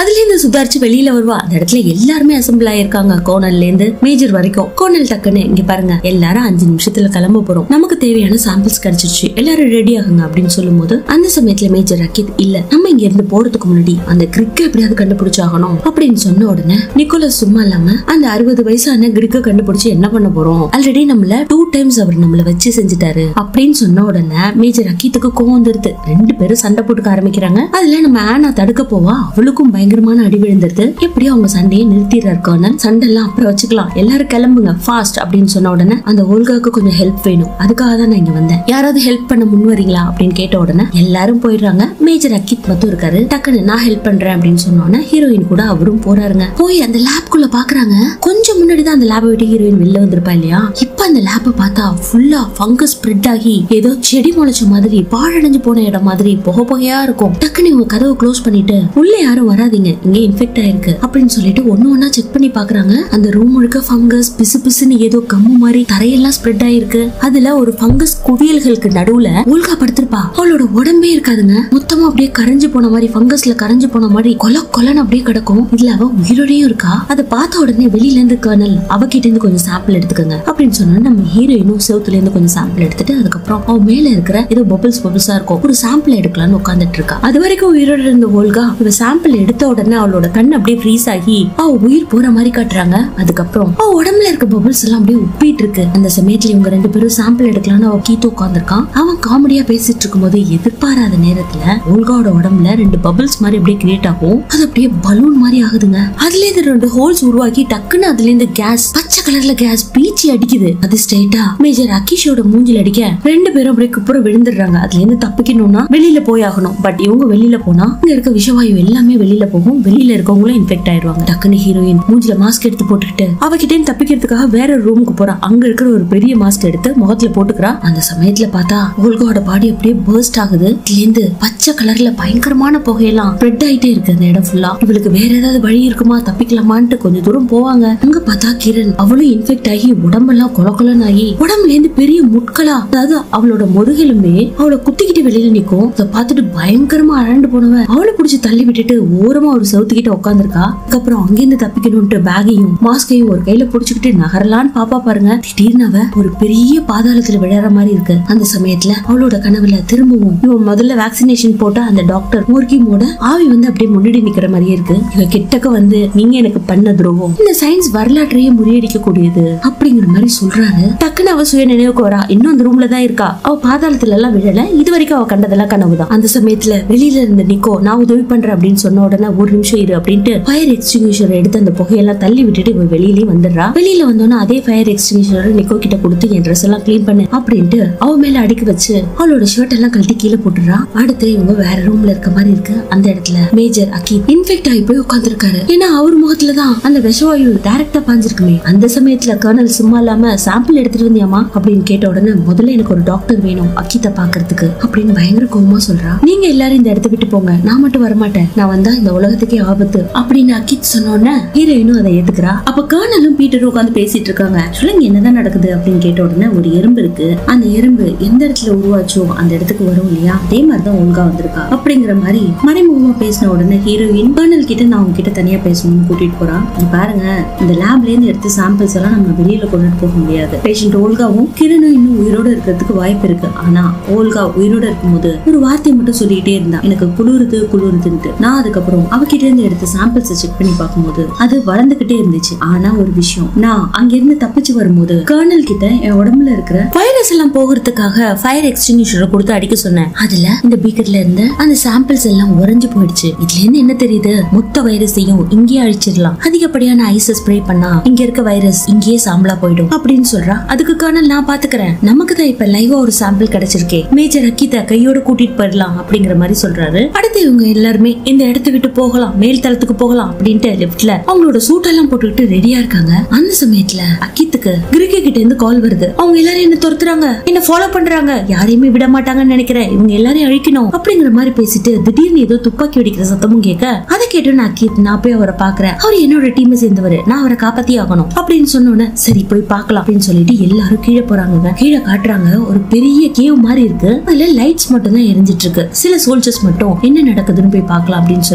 அதுல இருந்து சுதாரிச்சு வெளியில வருவா அந்த இடத்துல எல்லாருமே அசம்பிள் ஆயிருக்காங்க கோனல்ல இருந்து மேஜர் வரைக்கும் கோனல் டக்குன்னு இங்க பாருங்க எல்லாரும் அஞ்சு நிமிஷத்துல கிளம்ப போறோம் நமக்கு தேவையான சாம்பிள்ஸ் கிடைச்சிருச்சு எல்லாரும் ரெடி ஆகுங்க அப்படின்னு சொல்லும் போது அந்த சமயத்துல மேஜர் ரக்கித் இல்ல நம்ம இங்க இருந்து போறதுக்கு முன்னாடி அந்த கிரிக்க எப்படியாவது கண்டுபிடிச்சாகணும் அப்படின்னு சொன்ன உடனே நிக்கோலஸ் சும்மா இல்லாம அந்த அறுபது வயசான கிரிக்க கண்டுபிடிச்சு என்ன பண்ண போறோம் ஆல்ரெடி நம்மள டூ டைம்ஸ் அவர் நம்மள வச்சு செஞ்சுட்டாரு அப்படின்னு சொன்ன உடனே மேஜர் அக்கீத்துக்கு கோவம் வந்துருது ரெண்டு பேரும் சண்டை போட்டுக்க ஆரம்பிக்கிறாங்க அதுல நம்ம ஆனா தடுக்க போவா அவளுக்கும் பயங்கரமான அடி விழுந்துருது எப்படியும் அவங்க சண்டையை நிறுத்திடுறாரு கர்னல் சண்டை எல்லாம் அப்புறம் வச்சுக்கலாம் எல்லாரும் கிளம்புங்க ஃபாஸ்ட் அப்படின்னு சொன்ன உடனே அந்த ஓல்காவுக்கு கொஞ்சம் ஹெல்ப் வேணும் அதுக்காக தான் நான் இங்க வந்தேன் யாராவது ஹெல்ப் பண்ண முன் வரீங்களா அப்படின்னு கேட்ட உடனே எல்லாரும் போயிடுறாங்க மேஜர் அக்கித் மட்டும் இருக்காரு டக்குன்னு நான் ஹெல்ப் பண்றேன் அப்படின்னு சொன்னோன்னே ஹீரோயின் கூட அவரும் போறாருங்க போய் அந்த லேப்குள்ள பாக்குறாங்க கொஞ்சம் முன்னாடி தான் அந்த லேபை விட்டு ஹீரோயின் வெளில வந்திருப்பா இல்லையா இப்ப அந்த லேபை பார்த்தா ஃபுல்லா ஃபங்கஸ் ஸ்ப்ரெட் ஆகி ஏதோ செடி முளைச்ச மாதிரி பாழடைஞ்சு போன இடம் மாதிரி புகை புகையா இருக்கும் டக்குன்னு இவங்க கதவை க்ளோஸ் பண்ணிட்டு உள்ள யாரும் வராதீங்க இங்க இன்ஃபெக்ட் ஆயிருக்கு அப்படின்னு சொல்லிட்டு ஒண்ணு ஒண்ணா செக் பண்ணி பாக்குறாங்க அந்த ரூம் முழுக்க ஃபங்கஸ் பிசு பிசுன்னு ஏதோ கம்மு மாதிரி தரையெல்லாம் ஸ்ப்ரெட் ஆயிருக்கு அதுல ஒரு ஃபங்கஸ் குவியல்களுக்கு நடுவுல ஊல்கா படுத்திருப்பா அவளோட உடம்பே இருக்காதுங்க மொத்தமா அப்படியே கரைஞ்சு போன மாதிரி ஃபங்கஸ்ல கரைஞ்சு போன மாதிரி கொல கொலன்னு அப்படியே கிடக்கும் இதுல அவ உயிரோடயும் இருக்கா அதை பார்த்த உடனே வெளியில இருந்து கர்னல் அவகிட்ட இருந்து கொஞ்சம் சாம்பிள் எடுத்துக்கோங்க அப்படின்னு சொன்னா நம்ம ஹீரோயினும் செவுத்துல இருந்து கொஞ்சம் சாம்பிள் எடுத்துட்டு அதுக்கப்புறம் அவ மேல இருக்கிற ஏதோ பபிள்ஸ் பபிள்ஸா இருக்கும் ஒரு சாம்பிள் எடுக்கலாம்னு உட்காந்துட்டு இருக்கா அது வரைக்கும் உயிரோட இருந்த ஓல்கா இவ சாம்பிள் எடுத்த உடனே அவளோட கண் அப்படியே ஃப்ரீஸ் ஆகி அவ உயிர் போற மாதிரி காட்டுறாங்க அதுக்கப்புறம் அவ உடம்புல இருக்க பபிள்ஸ் எல்லாம் அப்படியே உப்பிட்டு இருக்கு அந்த சமயத்துல இவங்க ரெண்டு பேரும் சாம்பிள் எடுக்கலாம்னு அவ கீத்து உட்காந்துருக்கான் அவன் காமெடியா பேசிட்டு இருக்கும்போது எதிர்பாராத நேரத்துல ஓல்காவோட உடம்புல ரெண்டு பபிள்ஸ் மாதிரி அப்படியே கிரியேட் ஆகும் அது அப்படியே பலூன் மாதிரி ஆகுதுங்க அதுல இருந்து ரெண்டு ஹோல்ஸ் உருவாக்கி டக்குன்னு அதுல இருந்து கேஸ் பச்சை கலர்ல கேஸ் பீச்சி அடிக்குது அது ஸ்ட்ரைட்டா மேஜர் அகிஷோட மூஞ்சில அடிக்க ரெண்டு பேரும் அப்படியே குப்புற விழுந்துடுறாங்க அதுல இருந்து தப்பிக்கணும்னா வெளியில போய் ஆகணும் பட் இவங்க வெளியில போனா இங்க இருக்க விஷவாயு எல்லாமே வெளியில போகும் வெளியில இருக்கவங்களும் இன்ஃபெக்ட் ஆயிடுவாங்க டக்குன்னு ஹீரோயின் மூஞ்சில மாஸ்க் எடுத்து போட்டுக்கிட்டு அவகிட்ட இருந்து தப்பிக்கிறதுக்காக வேற ரூமுக்கு போறா அங்க இருக்கிற ஒரு பெரிய மாஸ்க் எடுத்து முகத்துல போட்டுக்கிறா அந்த சமயத்துல பார்த்தா ஓல்கோட பாடி அப்படியே பர்ஸ்ட் ஆகுது இதுல இருந்து பச்சை கலர்ல பயங்கரமான புகையெல்லாம் ஸ்ப்ரெட் ஆயிட்டே இருக்கு அந்த இடம் ஃபுல்லா இவளுக்கு வேற ஏதாவது வழி இருக்குமா தப்பிக்கலாமான்ட்டு கொஞ்சம் தூரம் போவாங்க அங்க பார்த்தா கிரண் அவளும் இன்ஃபெக்ட் ஆகி உடம்பெல்லாம் கொல கொலன்னு ஆகி உடம்புல இருந்து பெரிய முட்களா அதாவது அவளோட முதுகெலும்பே அவளை குத்திக்கிட்டு வெளியில நிக்கும் அதை பார்த்துட்டு பயங்கரமா அரண்டு போனவன் அவளை புடிச்சு தள்ளி விட்டுட்டு ஓரமா ஒரு செவுத்துக்கிட்ட உட்காந்துருக்கா அதுக்கப்புறம் அங்கிருந்து தப்பிக்கணும்ட்டு பேகையும் மாஸ்கையும் ஒரு கையில புடிச்சுக்கிட்டு நகரலான்னு பாப்பா பாருங்க திடீர்னு அவ ஒரு பெரிய பாதாளத்துல விழற மாதிரி இருக்கு அந்த சமயத்துல அவளோட கனவுல திரும்பவும் இவன் முதல்ல வேக்சினேஷன் போட்ட அந்த டாக்டர் மூர்கிமோட ஆவி வந்து அப்படியே முன்னாடி நிக்கிற மாதிரியே இருக்கு இவ கிட்டக்க வந்து நீங்க எனக்கு பண்ண துரோகம் இந்த சயின்ஸ் வரலாற்றையே முறியடிக்க கூடியது அப்படிங்கிற மாதிரி சொல்றாரு டக்குன்னு அவ சுய நினைவுக்கு வரா இன்னும் அந்த ரூம்ல தான் இருக்கா அவ பாதாளத்துல எல்லாம் விழல இது வரைக்கும் அவ கண்டதெல்லாம் கனவுதான் அந்த சமயத்துல வெளியில இருந்த நிக்கோ நான் உதவி பண்றேன் அப்படின்னு சொன்ன உடனே ஒரு நிமிஷம் இரு அப்படின்ட்டு ஃபயர் எக்ஸ்டிங்யூஷர் எடுத்து அந்த புகையெல்லாம் தள்ளி விட்டுட்டு இவ வெளியிலயே வந்துடுறா வெளியில வந்தோன்னா அதே ஃபயர் எக்ஸ்டிங்யூஷர் நிக்கோ கிட்ட கொடுத்து என் ட்ரெஸ் எல்லாம் க்ளீன் பண்ணு அப்படின்ட்டு அவ மேல அடுக்கி வச்சு அவளோட ஷர்ட் எல்லாம் கழட்டி கீழே போட்டுறா அடுத்து இவங்க வேற ரூம்ல இருக்க மாதிரி இருக்கு அந்த இடத்துல மேஜர் அக்கி இன்ஃபெக்ட் ஆகி போய் உட்காந்துருக்காரு ஏன்னா அவர் முகத்துல தான் அந்த விஷவாயு டைரக்டா பாஞ்சிருக்குமே அந்த சமயத்துல கர்னல் சும்மா இல்லாம சாம்பிள் எடுத்துட்டு வந்தியாமா அப்படின்னு கேட்ட உடனே முதல்ல எனக்கு ஒரு டாக்டர் வேணும் அக்கித்த பாக்குறதுக்கு அப்படின்னு பயங்கர கோவமா சொல்றா நீங்க எல்லாரும் இந்த இடத்த விட்டு போங்க நான் மட்டும் வரமாட்டேன் நான் வந்தா இந்த உலகத்துக்கே ஆபத்து அப்படின்னு அக்கித் சொன்னோன்னே ஹீரோயினும் அதை ஏத்துக்கிறா அப்ப கர்னலும் பீட்டரும் உட்காந்து பேசிட்டு இருக்காங்க ஆக்சுவலா இங்க என்னதான் நடக்குது அப்படின்னு கேட்ட உடனே ஒரு எறும்பு இருக்கு அந்த எறும்பு எந்த இடத்துல உருவாச்சோ அந்த இடத்துக்கு வரும் இல்லையா அதே மாதிரிதான் ஒழுங்கா வந்திருக்கா அப்படிங்கிற மாதிரி மறைமுகமா பேசின உடனே ஹீரோயின் கர்னல் கிட்ட நான் உங்ககிட்ட தனியா பேசணும்னு கூட்டிட்டு போறா இங்க பாருங்க இந்த லேப்ல இருந்து எடுத்த சாம்பிள்ஸ் எல்லாம் நம்ம வெளியில கொண்டுட்டு போக முடியாது பேஷண்ட் ஓல்காவும் கிரணும் இன்னும் உயிரோட இருக்கிறதுக்கு வாய்ப்பு இருக்கு ஆனா ஓல்கா உயிரோட இருக்கும்போது ஒரு வார்த்தை மட்டும் சொல்லிட்டே இருந்தா எனக்கு குளிருது குளிருதுன்ட்டு நான் அதுக்கப்புறம் அவகிட்ட இருந்து எடுத்த சாம்பிள்ஸ் செக் பண்ணி பார்க்கும்போது அது வளர்ந்துகிட்டே இருந்துச்சு ஆனா ஒரு விஷயம் நான் அங்க இருந்து தப்பிச்சு வரும்போது கர்னல் கிட்ட என் உடம்புல இருக்கிற வைரஸ் எல்லாம் போகிறதுக்காக ஃபயர் எக்ஸ்டிங்யூஷரை கொடுத்து அடிக்க சொன்னேன் அதுல இந்த பீக்கர்ல இருந்து அந்த சாம்பிள்ஸ் எல்லாம் உறைஞ்சு போயிடுச்சு இதுல இருந்து என்ன தெரியுது மொத்த வைரஸையும் இங்கேயே அழிச்சிடலாம் அதிகப்படியான ஐஸ் ஸ்ப்ரே பண்ணா இங்க இருக்க வைரஸ் இங்கேயே சாம்பலா போயிடும் அப்படின்னு சொல்றா அதுக்கு கர்னல் நான் பாத்துக்கிறேன் நமக்கு தான் இப்ப லைவா ஒரு சாம்பிள் கிடைச்சிருக்கே மேஜர் அக்கிதா கையோட கூட்டிட்டு போயிடலாம் அப்படிங்கிற மாதிரி சொல்றாரு அடுத்து இவங்க எல்லாருமே இந்த இடத்தை விட்டு போகலாம் மேல் தளத்துக்கு போகலாம் அப்படின்ட்டு லெஃப்ட்ல அவங்களோட சூட்டெல்லாம் போட்டுக்கிட்டு ரெடியா இருக்காங்க அந்த சமயத்துல அக்கித்துக்கு கிரிக்கி கிட்ட இருந்து கால் வருது அவங்க எல்லாரும் என்ன துரத்துறாங்க என்ன ஃபாலோ பண்றாங்க யாரையுமே விட மாட்டாங்கன்னு நினைக்கிறேன் இவங்க எல்லாரையும் அழிக்கணும் அப்படிங்கிற மாதிரி பேசிட்டு திடீர்னு ஏதோ துப்பாக்கி வெடிக்கிற சத்தமும் கேட்க அதை கேட்டு நான் அக்கித் நான் போய் அவரை பாக்குறேன் அவர் என்னோட டீமை சேர்ந்தவர் நான் அவரை காப்பாத்தி ஆகணும் அப்படின்னு சொன்னோன்னே சரி போய் பார்க்கலாம் அப்படின்னு சொல்லிட்டு எல்லாரும் கீழே போறாங்க கீழே காட்டுறாங்க ஒரு பெரிய கேவ் மாதிரி இருக்கு அதுல லைட்ஸ் மட்டும் தான் எரிஞ்சிட்டு இருக்கு சில சோல்ஜர்ஸ் மட்டும் என்ன நடக்குதுன்னு போய் பார்க்கலாம் அப்படின்னு சொல்லிட்டு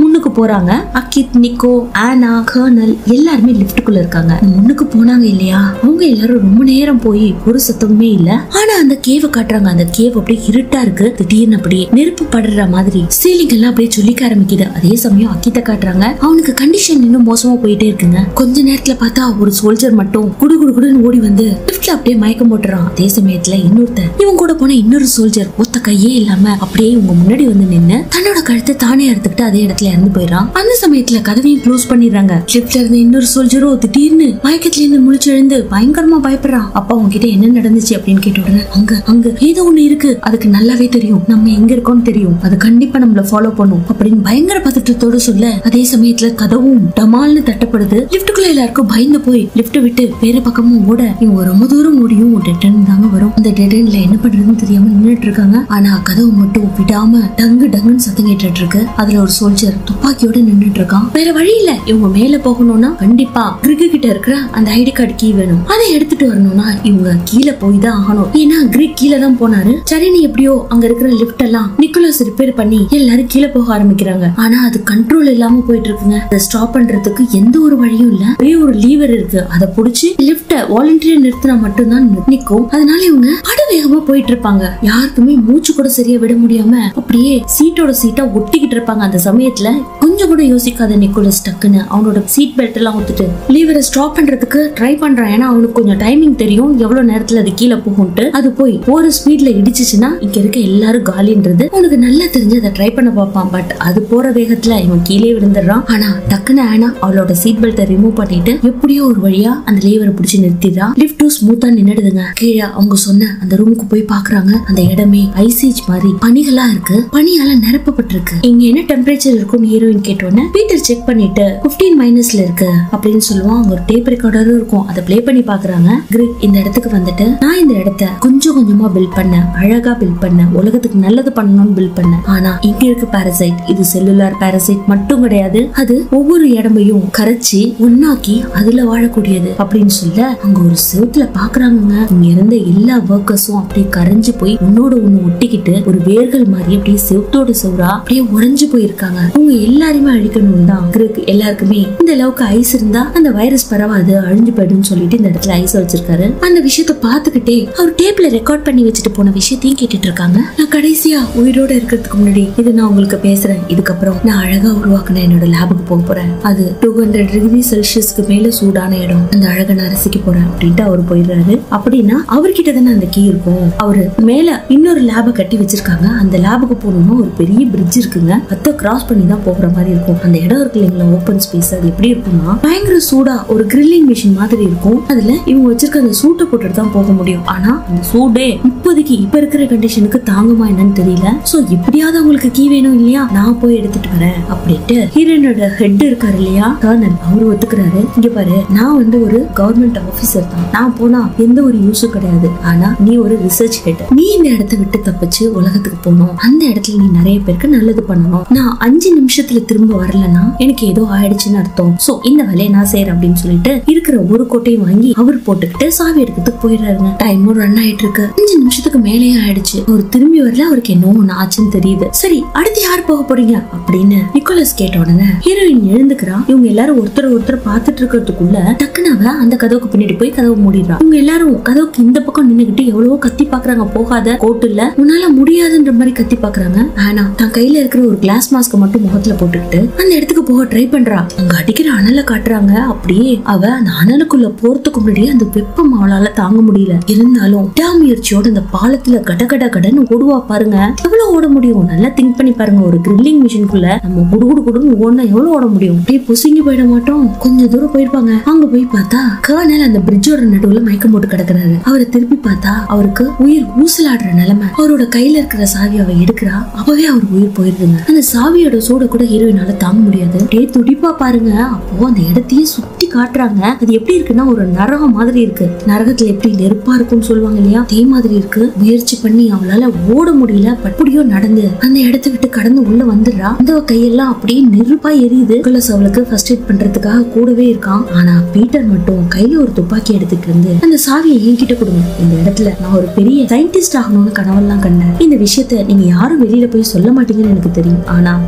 முன்னுக்கு போறாங்க அக்கித் நிக்கோ ஆனா கர்னல் எல்லாருமே லிப்டுக்குள்ள இருக்காங்க முன்னுக்கு போனாங்க இல்லையா அவங்க எல்லாரும் ரொம்ப நேரம் போய் ஒரு சத்தமுமே இல்ல ஆனா அந்த கேவ காட்டுறாங்க அந்த கேவ் அப்படியே இருட்டா இருக்கு திடீர்னு அப்படியே நெருப்பு படுற மாதிரி சீலிங் எல்லாம் அப்படியே சொல்லிக்க ஆரம்பிக்குது அதே சமயம் அக்கித்த காட்டுறாங்க அவனுக்கு கண்டிஷன் இன்னும் மோசமா போயிட்டே இருக்குங்க கொஞ்ச நேரத்துல பார்த்தா ஒரு சோல்ஜர் மட்டும் குடு குடு குடுன்னு ஓடி வந்து லிப்ட்ல அப்படியே மயக்கம் போட்டுறான் அதே சமயத்துல இன்னொருத்தன் இவன் கூட போன இன்னொரு சோல்ஜர் ஒத்த கையே இல்லாம அப்படியே இவங்க முன்னாடி வந்து நின்னு தன்னோட கழுத்தை தானே அறுத்துக்கிட்டு அதே இடத்துல இறந்து போயிடறான் அந்த சமயத்துல கதவையும் க்ளோஸ் பண்ணிடுறாங்க லிப்ட்ல இருந்த இன்னொரு சோல்ஜரோ திடீர்னு மயக்கத்துல இருந்து முழிச்சு எழுந்து பயங்கரமா பயப்படுறான் அப்பா உங்ககிட்ட என்ன நடந்துச்சு அப்படின்னு கேட்ட உடனே அங்க அங்க ஏதோ ஒண்ணு இருக்கு அதுக்கு நல்லாவே தெரியும் நம்ம எங்க இருக்கோம்னு தெரியும் அது கண்டிப்பா நம்மள ஃபாலோ பண்ணும் அப்படின்னு பயங்கர பதற்றத்தோட சொல்ல அதே சமயத்துல கதவும் டமால்னு தட்டப்படுது லிப்டுக்குள்ள எல்லாருக்கும் பயந்து போய் லிப்ட் விட்டு வேற பக்கமும் ஓட இவங்க ரொம்ப தூரம் ஓடியும் டெட்டன் தாங்க வரும் அந்த டெட்டன்ல என்ன பண்றதுன்னு தெரியாம நின்னுட்டு இருக்காங்க ஆனா கதவு மட்டும் விடாம டங்கு டங்குன்னு சத்தம் கேட்டுட்டு இருக்கு அதுல ஒரு சோல்ஜர் துப்பாக்கியோட நின்னுட்டு இருக்கான் வேற வழி இல்ல இவங்க மேல போகணும்னா கண்டிப்பா கிரிக்கு கிட்ட இருக்கிற அந்த ஐடி கார்டு கீ வேணும் அதை எடுத்துட்டு வரணும்னா இவங்க கீழே போய் தான் ஆகணும் ஏன்னா கிரிக் கீழே தான் போனாரு சரி நீ எப்படியோ அங்க இருக்கிற லிஃப்ட் எல்லாம் நிக்கோலஸ் ரிப்பேர் பண்ணி எல்லாரும் கீழே போக ஆரம்பிக்கிறாங்க ஆனா அது கண்ட்ரோல் இல்லாம போயிட்டு இருக்குங்க அதை ஸ்டாப் பண்றதுக்கு எந்த ஒரு வழியும் இல்ல ஒரே ஒரு லீவர் இருக்கு அதை புடிச்சு லிஃப்ட வாலண்டியர் நிறுத்தினா மட்டும்தான் நி- நிக்கும் அதனால இவங்க பட வேகமா போயிட்டு இருப்பாங்க யாருக்குமே மூச்சு கூட சரியா விட முடியாம அப்படியே சீட்டோட சீட்டா ஒட்டிக்கிட்டு இருப்பாங்க அந்த சமயத்துல கொஞ்சம் கூட யோசிக்காத நிக்கோலஸ் டக்குன்னு அவனோட சீட் பெல்ட் எல்லாம் ஒத்துட்டு லீவரை ஸ்டாப் பண்றதுக்கு ட்ரை பண்றான் ஏன்னா அவனுக்கு கொஞ்சம் டைமிங் தெரியும் எவ்வளவு நேரத்துல அது கீழே போகும்ட்டு அது போய் போற ஸ்பீட்ல இடிச்சிச்சுன்னா இங்க இருக்க எல்லாரும் காலின்றது அவனுக்கு நல்லா தெரிஞ்சு அதை ட்ரை பண்ண பார்ப்பான் பட் அது போற வேகத்துல இவன் கீழே விழுந்துடுறான் ஆனா டக்குன்னு ஆனா அவளோட சீட் பெல்ட்டை ரிமூவ் பண்ணிட்டு எப்படியோ ஒரு வழியா அந்த லீவரை பிடிச்சு நிறுத்திடுறான் லிஃப்ட் ஸ்மூத்தா நின்னுடுதுங்க கீழே அவங்க சொன்ன அந்த ரூமுக்கு போய் பாக்குறாங்க அந்த இடமே ஐசேஜ் மாதிரி பனிகளா இருக்கு பனியால நிரப்பப்பட்டிருக்கு இங்க என்ன டெம்பரேச்சர் இருக்கும்னு ஹீரோயின் கேட்டோன்னே பீட்டர் செக் பண்ணிட்டு 15 மைனஸ்ல இருக்கு அப்படின்னு சொல்லுவான் அங்க ஒரு டேப் ரெக்கார்டரும் இருக்கும் அதை ப்ளே பண்ணி பாக்குறாங்க கிரிக் இந்த இடத்துக்கு வந்துட்டு நான் இந்த இடத்த கொஞ்சம் கொஞ்சமா பில்ட் பண்ணேன் அழகா பில்ட் பண்ணேன் உலகத்துக்கு நல்லது பண்ணணும்னு பில்ட் பண்ணேன் ஆனா இங்க இருக்க பாரசைட் இது செல்லுலார் பாரசைட் மட்டும் கிடையாது அது ஒவ்வொரு இடமையும் கரைச்சி ஒன்னாக்கி அதுல வாழக்கூடியது அப்படின்னு சொல்ல அங்க ஒரு செவுத்துல பாக்குறாங்க இங்க இருந்த எல்லா ஒர்க்கர்ஸும் அப்படியே கரைஞ்சு போய் உன்னோட ஒண்ணு ஒட்டிக்கிட்டு ஒரு வேர்கள் மாதிரி அப்படியே செவுத்தோட செவுரா அப்படியே உறைஞ்சு போயிருக்காங்க அவங்க எல்லாருமே அழிக்கணும் தான் கிரிக் எல்லாருக்குமே இந்த அளவுக்கு ஐஸ் இருந்தா அந்த வைரஸ் பரவாது அழிஞ்சு போயிடும்னு சொல்லிட்டு இந்த இடத்துல ஐஸ் வச்சிருக்காரு அந்த விஷயத்த பாத்துக்கிட்டே அவர் டேப்ல ரெக்கார்ட் பண்ணி வச்சுட்டு போன விஷயத்தையும் கேட்டுட்டு இருக்காங்க நான் கடைசியா உயிரோட இருக்கிறதுக்கு முன்னாடி இது நான் உங்களுக்கு பேசுறேன் இதுக்கப்புறம் நான் அழகா உருவாக்குன என்னோட லேபுக்கு போக போறேன் அது டூ ஹண்ட்ரட் டிகிரி செல்சியஸ்க்கு மேல சூடான இடம் அந்த அழகை நான் ரசிக்க போறேன் அப்படின்ட்டு அவர் போயிடுறாரு அப்படின்னா அவர்கிட்ட தானே அந்த கீ இருக்கும் அவரு மேல இன்னொரு லேபை கட்டி வச்சிருக்காங்க அந்த லேபுக்கு போகணும்னா ஒரு பெரிய பிரிட்ஜ் இருக்குங்க அதை கிராஸ் பண்ணி தான் போகிற மாதிரி இருக்கும் அந்த இடம் இருக்கு இல்லைங்களா ஓப்பன் ஸ்பேஸ் அது எப்படி இருக்கும்னா பயங்கர சூடா ஒரு கிரில்லிங் மிஷின் மாதிரி இருக்கும் அதுல இவங்க வச்சிருக்க அந்த சூட்டை போட்டுட்டு தான் போக முடியும் ஆனா அந்த சூடே இப்போதைக்கு இப்ப இருக்கிற கண்டிஷனுக்கு தாங்குமா என்னன்னு தெரியல சோ எப்படியாவது அவங்களுக்கு கீ வேணும் இல்லையா நான் போய் எடுத்துட்டு வரேன் அப்படின்ட்டு ஹீரோனோட ஹெட் இருக்காரு இல்லையா கர்னல் அவரு ஒத்துக்கிறாரு இங்க பாரு நான் வந்து ஒரு கவர்மெண்ட் ஆபீசர் தான் நான் போனா எந்த ஒரு யூஸும் கிடையாது ஆனா நீ ஒரு ரிசர்ச் ஹெட் நீ இந்த இடத்த விட்டு தப்பிச்சு உலகத்துக்கு போகணும் அந்த இடத்துல நீ நிறைய பேருக்கு நல்லது பண்ணணும் நான் அஞ்சு நிமிஷத்துல திரும்ப வரலன்னா எனக்கு ஏதோ ஆயிடுச்சுன்னு அர்த்தம் சோ இந்த வேலையை நான் செய்யறேன் அப்படின்னு சொல்லிட்டு இருக்கிற ஒரு கோட்டையும் வாங்கி அவர் போட்டுக்கிட்டு சாவி எடுக்கிறதுக்கு போயிடுறாருங்க டைமும் ரன் ஆயிட்டு இருக்கு அஞ்சு நிமிஷத்துக்கு மேலேயே ஆயிடுச்சு அவர் திரும்பி வரல அவருக்கு என்ன ஒண்ணு ஆச்சுன்னு தெரியுது சரி அடுத்து யார் போக போறீங்க அப்படின்னு நிக்கோலஸ் கேட்ட உடனே ஹீரோயின் எழுந்துக்கிறா இவங்க எல்லாரும் ஒருத்தர் ஒருத்தர் பாத்துட்டு இருக்கிறதுக்குள்ள டக்குனு அவ அந்த கதவுக்கு பின்னாடி போய் கதவு மூடிடுறா இவங்க எல்லாரும் கதவுக்கு இந்த பக்கம் நின்னுகிட்டு எவ்வளவோ கத்தி பாக்குறாங்க போகாத கோட்டு இல்ல உன்னால முடியாதுன்ற மாதிரி கத்தி பாக்குறாங்க ஆனா தன் கையில இருக்கிற ஒரு கிளாஸ் மாஸ்க மட்டும் முகத்துல போட்டுக்கிட்டு அந்த இடத்துக்கு போக ட்ரை பண்றா அங்க அடிக்கிற அனலை காட்டுறாங்க அப்படியே அவ அந்த அனலுக்குள்ள போறதுக்கு முன்னாடியே அந்த வெப்பம் அவளால தாங்க முடியல இருந்தாலும் விடாமுயற்சியோட அந்த பாலத்துல கட கட கடன்னு ஓடுவா பாருங்க எவ்வளவு ஓட முடியும் நல்லா திங்க் பண்ணி பாருங்க ஒரு கிரில்லிங் மிஷினுக்குள்ள நம்ம குடு குடு குடுன்னு ஓடினா எவ்வளவு ஓட முடியும் அப்படியே புசிங்கி போயிட மாட்டோம் கொஞ்சம் தூரம் போயிருப்பாங்க அங்க போய் பார்த்தா கர்னல் அந்த பிரிட்ஜோட நடுவுல மயக்கம் போட்டு கிடக்குறாரு அவரை திருப்பி பார்த்தா அவருக்கு உயிர் ஊசலாடுற நிலைமை அவரோட கையில இருக்கிற சாவி அவ எடுக்கிறா அப்பவே அவர் உயிர் போயிருதுங்க அந்த சாவியோட சூட கூட ஹீரோயினால தாங்க முடியாது அப்படியே துடிப்பா பாருங்க அப்போ அந்த இடத்தையே சுத்தி காட்டுறாங்க அது எப்படி இருக்குன்னா ஒரு நரகம் மாதிரி இருக்கு நரகத்துல எப்படி நெருப்பா இருக்கும்னு சொல்லுவாங்க இல்லையா அதே மாதிரி இருக்கு முயற்சி பண்ணி அவளால ஓட முடியல பட்படியோ நடந்து அந்த இடத்தை விட்டு கடந்து உள்ள வந்துடுறா அந்த கையெல்லாம் அப்படியே நெருப்பா எரியுது நிக்கோலஸ் அவளுக்கு ஃபர்ஸ்ட் எய்ட் பண்றதுக்காக கூடவே இருக்கான் ஆனா பீட்டர் மட்டும் கையில ஒரு துப்பாக்கி எடுத்துட்டு இருந்து அந்த சாவியை என்கிட்ட கொடுங்க இந்த இடத்துல நான் ஒரு பெரிய சயின்டிஸ்ட் ஆகணும்னு கனவெல்லாம் கண்டேன் இந்த விஷயத்த நீங்க யாரும் வெளியில போய் சொல்ல மாட்டீங்கன்னு எனக்கு தெரியும் ஆனா நான் இந்த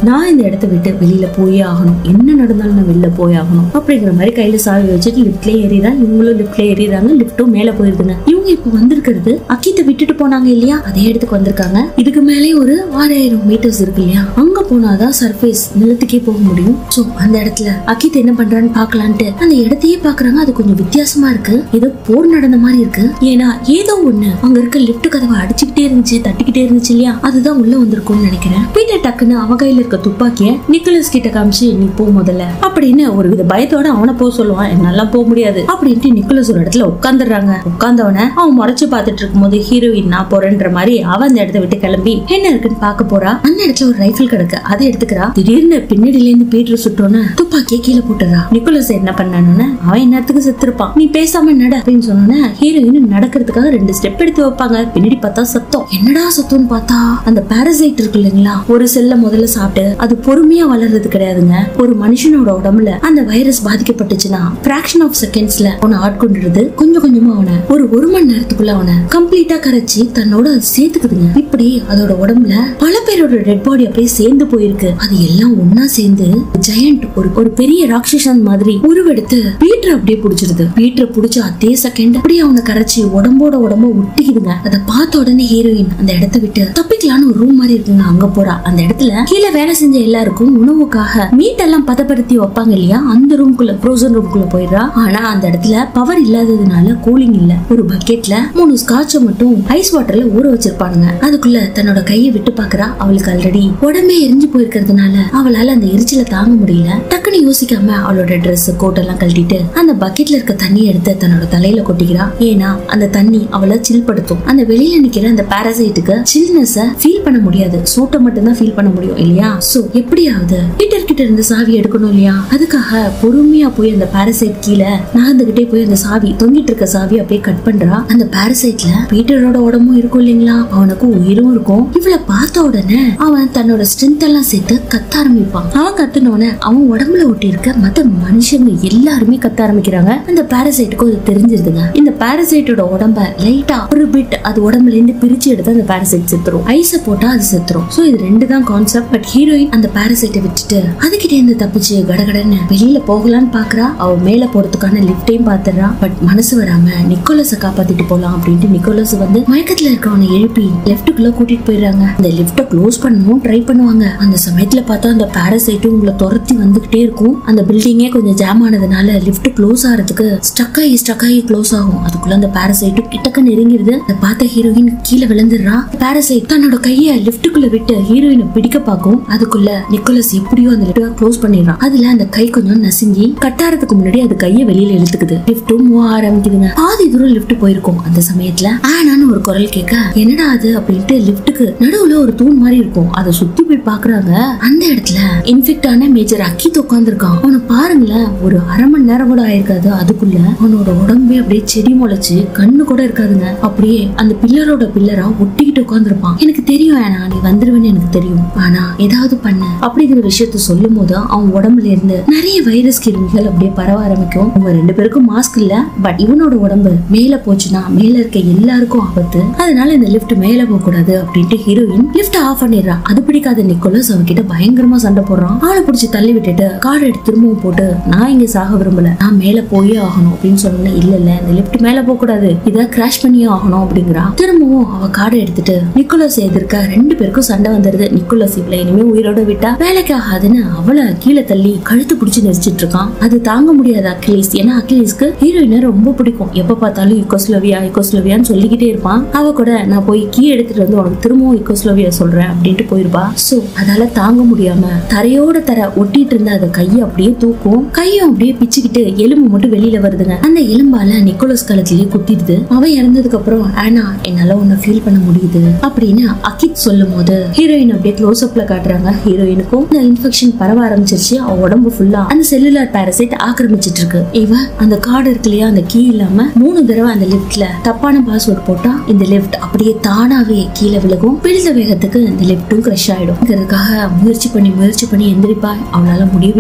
இடத்த விட்டு வெளியில போயே ஆகணும் என்ன நடந்தாலும் நான் வெளியில போய் ஆகணும் அப்படிங்கிற மாதிரி கையில சாவி வச்சுட்டு லிப்ட்ல ஏறிதான் இவங்களும் லிப்ட்ல ஏறிறாங்க லிப்டும் மேல போயிருதுங்க இவங்க இப்ப வந்திருக்கிறது அக்கித்த விட்டுட்டு போனாங்க இல்லையா அதே இடத்துக்கு வந்திருக்காங்க இதுக்கு மேலே ஒரு ஆறாயிரம் மீட்டர்ஸ் இருக்கு இல்லையா அங்க போனாதான் சர்ஃபேஸ் நிலத்துக்கே போக முடியும் சோ அந்த இடத்துல அக்கித் என்ன பண்றான்னு பாக்கலான்ட்டு அந்த இடத்தையே பாக்குறாங்க அது கொஞ்சம் வித்தியாசமா இருக்கு ஏதோ போர் நடந்த மாதிரி இருக்கு ஏன்னா ஏதோ ஒண்ணு அங்க இருக்க லிஃப்ட் கதவை அடிச்சுக்கிட்டே இருந்துச்சு தட்டிக்கிட்டே இருந்துச்சு இல்லையா அதுதான் உள்ள வந்திருக்கும்னு நினைக்கிறேன் பீட்டர் டக்குன்னு அவன் கையில இருக்க துப்பாக்கிய நிக்கலஸ் கிட்ட காமிச்சு நீ போ முதல்ல அப்படின்னு ஒரு வித பயத்தோட அவனை போக சொல்லுவான் என்னாலாம் போக முடியாது அப்படின்ட்டு நிக்கலஸ் ஒரு இடத்துல உட்காந்துடுறாங்க உட்கார்ந்தவன அவன் முறைச்சு பார்த்துட்டு இருக்கும்போது ஹீரோயின் நான் போறேன்ற மாதிரி அவன் அந்த இடத்த விட்டு கிளம்பி என்ன இருக்குன்னு பார்க்க போறா அந்த இடத்துல ஒரு ரைஃபிள் கிடக்கு அதை எடுத்துக்கிறா திடீர்னு பின்னாடில இருந்து பீட்டர் சுட்டோன்னு துப்பாக்கியை கீழே போட்டுறா நிக்கோலஸ் என்ன பண்ணானு அவன் என்னத்துக்கு செத்துருப்பான் நீ பேசாம நட அப்படின்னு சொன்னோன்னே ஹீரோயின் நடக்கிறதுக்காக ரெண்டு ஸ்டெப் எடுத்து வைப்பாங்க பின்னாடி பார்த்தா சத்தம் என்னடா சத்தம்னு பார்த்தா அந்த பாரசைட் இருக்கு இல்லைங்களா ஒரு செல்ல முதல்ல சாப்பிட்டு அது பொறுமையா வளர்றது கிடையாதுங்க ஒரு மனுஷனோட உடம்புல அந்த வைரஸ் பாதிக்கப்பட்டுச்சுன்னா பிராக்ஷன் ஆஃப் செகண்ட்ஸ்ல அவனை ஆட்கொண்டுறது கொஞ்சம் கொஞ்சமா அவனை ஒரு ஒரு மணி நேரத்துக்குள்ள அவனை கம்ப்ளீட்டா கரைச்சி தன்னோட அது சேர்த்துக்குதுங்க இப்படி அதோட உடம்புல பல பேரோட டெட் பாடி அப்படியே சேர்ந்து போயிருக்கு அது எல்லாம் ஒன்னா சேர்ந்து ஜெயண்ட் ஒரு ஒரு பெரிய ராட்சசன் மாதிரி உருவெடுத்து பீட்டர் அப்படியே புடிச்சிருது பீட்டர் புடிச்ச அதே செகண்ட் அப்படியே அவனை கரைச்சி உடம்போட உடம்ப ஒட்டிக்குதுங்க அதை பார்த்த உடனே ஹீரோயின் அந்த இடத்த விட்டு தப்பிக்கலான்னு ஒரு ரூம் மாதிரி இருக்குங்க அங்க போறா அந்த இடத்துல கீழே வேலை செஞ்ச எல்லாருக்கும் உணவுக்காக மீட் எல்லாம் பதப்படுத்தி வைப்பாங்க இல்லையா அந்த ரூம்குள்ள ஃப்ரோசன் ரூம்குள்ள போயிடுறா ஆனா அந்த இடத்துல பவர் இல்லாததுனால கூலிங் இல்ல ஒரு பக்கெட்ல மூணு ஸ்காட்சை மட்டும் ஐஸ் வாட்டர்ல ஊற வச்சிருப்பானுங்க அதுக்குள்ள தன்னோட கையை விட்டு பாக்குறா அவளுக்கு ஆல்ரெடி உடம்பே எரிஞ்சு போயிருக்கிறதுனால அவளால அந்த எரிச்சலை தாங்க முடியல டக்குன்னு யோசிக்காம அவளோட Dress கோட் எல்லாம் கழட்டிட்டு அந்த பக்கெட்ல இருக்க தண்ணியை எடுத்து தன்னோட தலையில கொட்டிக்கிறா ஏன்னா அந்த தண்ணி அவளை சில் படுத்தும் அந்த வெளியில நிக்கிற அந்த பாராசைட்டுக்கு சில்னஸ ஃபீல் பண்ண முடியாது சூட்டை மட்டும் தான் ஃபீல் பண்ண முடியும் இல்லையா சோ எப்படியாவது பீட்டர் கிட்ட இருந்து சாவி எடுக்கணும் இல்லையா அதுக்காக பொறுமையா போய் அந்த பாராசைட் கீழே நகர்ந்துகிட்டே போய் அந்த சாவி தொங்கிட்டு இருக்க சாவி அப்படியே கட் பண்றா அந்த பாராசைட்ல பீட்டரோட உடம்பும் இருக்கும் இல்லைங்களா அவனுக்கு உயிரும் இருக்கும் இவளை பார்த்த உடனே அவன் தன்னோட ஸ்ட்ரென்த் எல்லாம் சேர்த்து கத்த ஆரம்பிப்பான் அவன் கத்துனோடனே அவன் உடம்புல ஒட்டி இருக்க மத்த மனுஷங்க எல்லாருமே கத்த ஆரம்பிக்கிறாங்க அந்த பாராசைட்டுக்கும் அது தெரிஞ்சிருதுங்க இந்த பாராசைட்டோட உடம்ப லைட்டா ஒரு பிட் அது உடம்புல இருந்து பிரிச்சு எடுத்து அந்த பாராசைட் செத்துரும் ஐஸ போட்டா அது செத்துரும் சோ இது ரெண்டு தான் கான்செப்ட் பட் ஹீரோயின் அந்த பாராசைட்டை விட்டுட்டு அதுகிட்ட இருந்து தப்பிச்சு கடகடன்னு வெளியில போகலான்னு பாக்குறா அவ மேல போறதுக்கான லிஃப்டையும் பாத்துறா பட் மனசு வராம நிக்கோலஸ காப்பாத்திட்டு போலாம் அப்படின்ட்டு நிக்கோலஸ் வந்து மயக்கத்துல இருக்கவனை எழுப்பி லெஃப்ட்டுக்குள்ள கூட்டிட்டு போயிடுறாங்க அந்த லிஃப்ட க்ளோஸ் பண்ணவும் ட்ரை பண்ணுவாங்க அந்த சமயத்துல பார்த்தா அந்த பாராசைட்டும் உங்களை துரத்தி வந்துகிட்டே இருக்கும் அந்த பில்டிங்கே கொஞ்சம் ஜாம் ஆனதுனால லிஃப்ட் க்ளோஸ் ஆகிறதுக்கு ஸ்டக் ஆகி ஸ்டக் ஆகி க்ளோஸ் ஆகும் அதுக்குள்ள அந்த பாராசைட்டும் கிட்டக்க நெருங்கிடுது அதை பார்த்த ஹீரோயின் கீழே விழுந்துடுறா பாராசைட் தன்னோட கைய லிஃப்ட்டுக்குள்ள விட்டு ஹீரோயினை பிடிக்க பார்க்கும் அதுக்குள்ள நிக்கோலஸ் எப்படியோ அந்த லிஃப்ட் க்ளோஸ் பண்ணிடுறான் அதுல அந்த கை கொஞ்சம் நசுங்கி கட்டாரத்துக்கு முன்னாடி அது கையை வெளியில இழுத்துக்குது லிஃப்ட்டும் மூவ் ஆரம்பிக்குதுங்க பாதி தூரம் லிஃப்ட் போயிருக்கும் அந்த சமயத்துல ஆனான்னு ஒரு குரல் கேட்க என்னடா அது அப்படின்ட்டு லிஃப்ட்டுக்கு நடுவுல ஒரு தூண் மாதிரி இருக்கும் அதை சுத்தி போய் பாக்குறாங்க அந்த இடத்துல இன்ஃபெக்ட் ஆன மேஜர் அக்கித் உட்காந்துருக்கான் அவனை பாருங்களேன் ஒரு அரை மணி நேரம் கூட ஆயிருக்காது அதுக்குள்ள அவனோட உடம்பே அப்படியே செடி முளைச்சு கண்ணு கூட இருக்காதுங்க அப்படியே அந்த பில்லரோட பில்லரா ஒட்டிக்கிட்டு உட்காந்துருப்பான் எனக்கு தெரியும் ஆனா நீ வந்துருவேன்னு எனக்கு தெரியும் ஆனா ஏதாவது பண்ண அப்படிங்கிற விஷயத்த சொல்லும் போது அவன் உடம்புல இருந்து நிறைய வைரஸ் கிருமிகள் அப்படியே பரவ ஆரம்பிக்கும் அவங்க ரெண்டு பேருக்கும் மாஸ்க் இல்ல பட் இவனோட உடம்பு மேல போச்சுன்னா மேல இருக்க எல்லாருக்கும் ஆபத்து அதனால இந்த லிஃப்ட் மேல போக கூடாது அப்படின்ட்டு ஹீரோயின் லிஃப்ட் ஆஃப் பண்ணிடுறா அது பிடிக்காத நிக்கோலஸ் அவகிட்ட பயங்கரமா சண்டை போடுறான் ஆளை பிடிச்சி தள்ளி விட்டுட்டு கார் எடுத்து திரும்பவும் போட்டு நான் இங்க சாக விரும்பல நான் மேல போயே ஆகணும் அப்படின்னு சொன்னேன் இல்ல இல்ல இந்த லிஃப்ட் மேல போக கூடாது இத கிராஷ் பண்ணியே ஆகணும் அப்படிங்கிறா திரும்பவும் அவ கார்டை எடுத்துட்டு நிக்கோலஸ் எதிர்க்க ரெண்டு பேருக்கும் சண்டை வந்துருது நிக்கோலஸ் இவளை இனிமே உயிரோட விட்டா வேலைக்கு ஆகாதுன்னு அவளை கீழே தள்ளி கழுத்து பிடிச்சு நெரிச்சிட்டு இருக்கான் அது தாங்க முடியாது அகிலேஸ் ஏன்னா அகிலேஸ்க்கு ஹீரோயினை ரொம்ப பிடிக்கும் எப்ப பார்த்தாலும் யுகோஸ்லோவியா யுகோஸ்லோவியான்னு சொல்லிக்கிட்டே இருப்பான் அவ கூட நான் போய் கீ எடுத்துட்டு வந்து உனக்கு திரும்பவும் யுகோஸ்லோவியா சொல்றேன் அப்படின்ட்டு போயிருப்பா சோ அதால தாங்க முடியாம தரையோட தர ஒட்டிட்டு இருந்த அந்த கையை அப்படியே தூக்கும் கையும் அப்படியே பிச்சுக்கிட்டு எலும்பு மட்டும் வெளியில வருதுங்க அந்த எலும்பால நிக்கோலஸ் கழுத்திலேயே குத்திடுது அவன் இறந்ததுக்கு அப்புறம் ஆனா என்னால உன்னை ஃபீல் பண்ண முடியுது அப்படின்னு அகித் சொல்லும் போது ஹீரோயின் அப்படியே க்ளோஸ் அப்ல காட்டுறாங்க ஹீரோயினுக்கும் இந்த இன்ஃபெக்ஷன் பரவ ஆரம்பிச்சிருச்சு அவ உடம்பு ஃபுல்லா அந்த செல்லுலார் பாரசைட் ஆக்கிரமிச்சிட்டு இருக்கு இவ அந்த கார்டு இருக்கு இல்லையா அந்த கீ இல்லாம மூணு தடவை அந்த லிஃப்ட்ல தப்பான பாஸ்வேர்ட் போட்டா இந்த லிஃப்ட் அப்படியே தானாவே கீழே விழுகும் பிடித்த வேகத்துக்கு இந்த லிஃப்ட்டும் கிரஷ் ஆயிடும் இதுக்காக முயற்சி பண்ணி முயற்சி பண்ணி எந்திரிப்பா அவளால முடியவே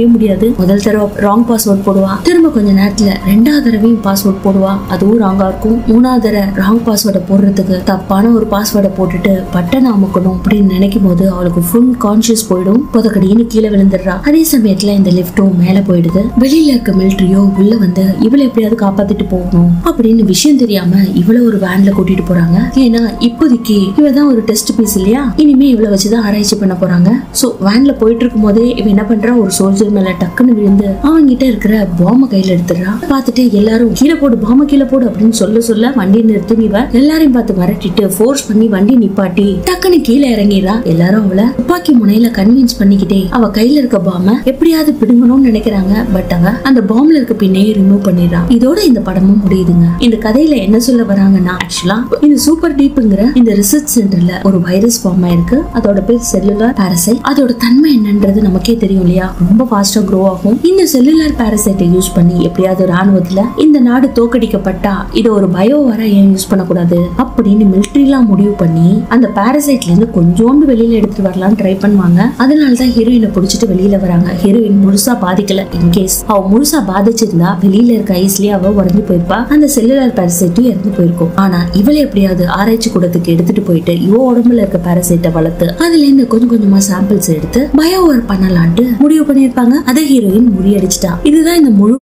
முடியாது முதல் தடவை ராங் பாஸ்வேர்ட் போடுவா திரும்ப கொஞ்ச நேரத்துல ரெண்டாவது தடவையும் பாஸ்வேர்ட் போடுவா அதுவும் ராங்கா இருக்கும் மூணாவது தடவை ராங் பாஸ்வேர்டை போடுறதுக்கு தப்பான ஒரு பாஸ்வேர்டை போட்டுட்டு பட்டன் அமுக்கணும் அப்படின்னு நினைக்கும் போது அவளுக்கு ஃபுல் கான்சியஸ் போயிடும் புதக்கடின்னு கீழே விழுந்துடுறா அதே சமயத்துல இந்த லிஃப்டும் மேல போயிடுது வெளியில இருக்க மிலிட்டரியோ உள்ள வந்து இவளை எப்படியாவது காப்பாத்திட்டு போகணும் அப்படின்னு விஷயம் தெரியாம இவளை ஒரு வேன்ல கூட்டிட்டு போறாங்க ஏன்னா இப்போதைக்கு இவ தான் ஒரு டெஸ்ட் பீஸ் இல்லையா இனிமே இவளை வச்சுதான் ஆராய்ச்சி பண்ண போறாங்க சோ வேன்ல போயிட்டு இருக்கும் போதே இவ என்ன பண்றா ஒரு சோல்ஜர் மேல டக்குன்னு விழுந்து அவங்க கிட்ட இருக்கிற பாம்ப கையில எடுத்துடுறா பார்த்துட்டு எல்லாரும் கீழே போடு பாம்ப கீழே போடு அப்படின்னு சொல்ல சொல்ல வண்டி நிறுத்தி இவ எல்லாரையும் பார்த்து மிரட்டிட்டு ஃபோர்ஸ் பண்ணி வண்டி நிப்பாட்டி டக்குன்னு கீழே இறங்கிடுறா எல்லாரும் அவளை துப்பாக்கி முனையில கன்வின்ஸ் பண்ணிக்கிட்டே அவ கையில இருக்க பாம எப்படியாவது பிடுங்கணும்னு நினைக்கிறாங்க பட் அவ அந்த பாம்ல இருக்க பின்னே ரிமூவ் பண்ணிடுறா இதோட இந்த படமும் முடியுதுங்க இந்த கதையில என்ன சொல்ல வராங்கன்னா ஆக்சுவலா இந்த சூப்பர் டீப்ங்கிற இந்த ரிசர்ச் சென்டர்ல ஒரு வைரஸ் ஃபார்ம் ஆயிருக்கு அதோட பேர் செல்லுலார் பாரசைட் அதோட தன்மை என்னன்றது நமக்கே தெரியும் இல்லையா ரொம்ப ஃபாஸ்டா க்ரோ ஆகும் இந்த செல்லுலார் பாரசைட்டை யூஸ் பண்ணி எப்படியாவது ராணுவத்துல இந்த நாடு தோக்கடிக்கப்பட்டா இதை ஒரு பயோவாரா ஏன் யூஸ் பண்ணக்கூடாது அப்படின்னு மிலிட்ரிலாம் முடிவு பண்ணி அந்த பாரசைட்ல இருந்து கொஞ்சோண்டு வெளியில எடுத்துட்டு வரலாம் ட்ரை பண்ணுவாங்க அதனால தான் ஹீரோயினை பிடிச்சிட்டு வெளியில வராங்க ஹீரோயின் முழுசா பாதிக்கல இன்கேஸ் அவ முழுசா பாதிச்சிருந்தா வெளியில இருக்க ஐஸ்லயே அவ உடஞ்சு போயிருப்பா அந்த செல்லுலார் பாரசைட்டும் இறந்து போயிருக்கும் ஆனா இவளை எப்படியாவது ஆராய்ச்சி கூடத்துக்கு எடுத்துட்டு போயிட்டு இவ உடம்புல இருக்க பாரசைட்டை வளர்த்து அதுல இருந்து கொஞ்சம் கொஞ்சமா சாம்பிள்ஸ் எடுத்து பயோ ஒர்க் பண்ணலான்ட்டு முடிவு பண்ணிருப்பாங்க அதை ஹீரோயின் முறியடிச்சிட்டா இதுதான் இந்த முழு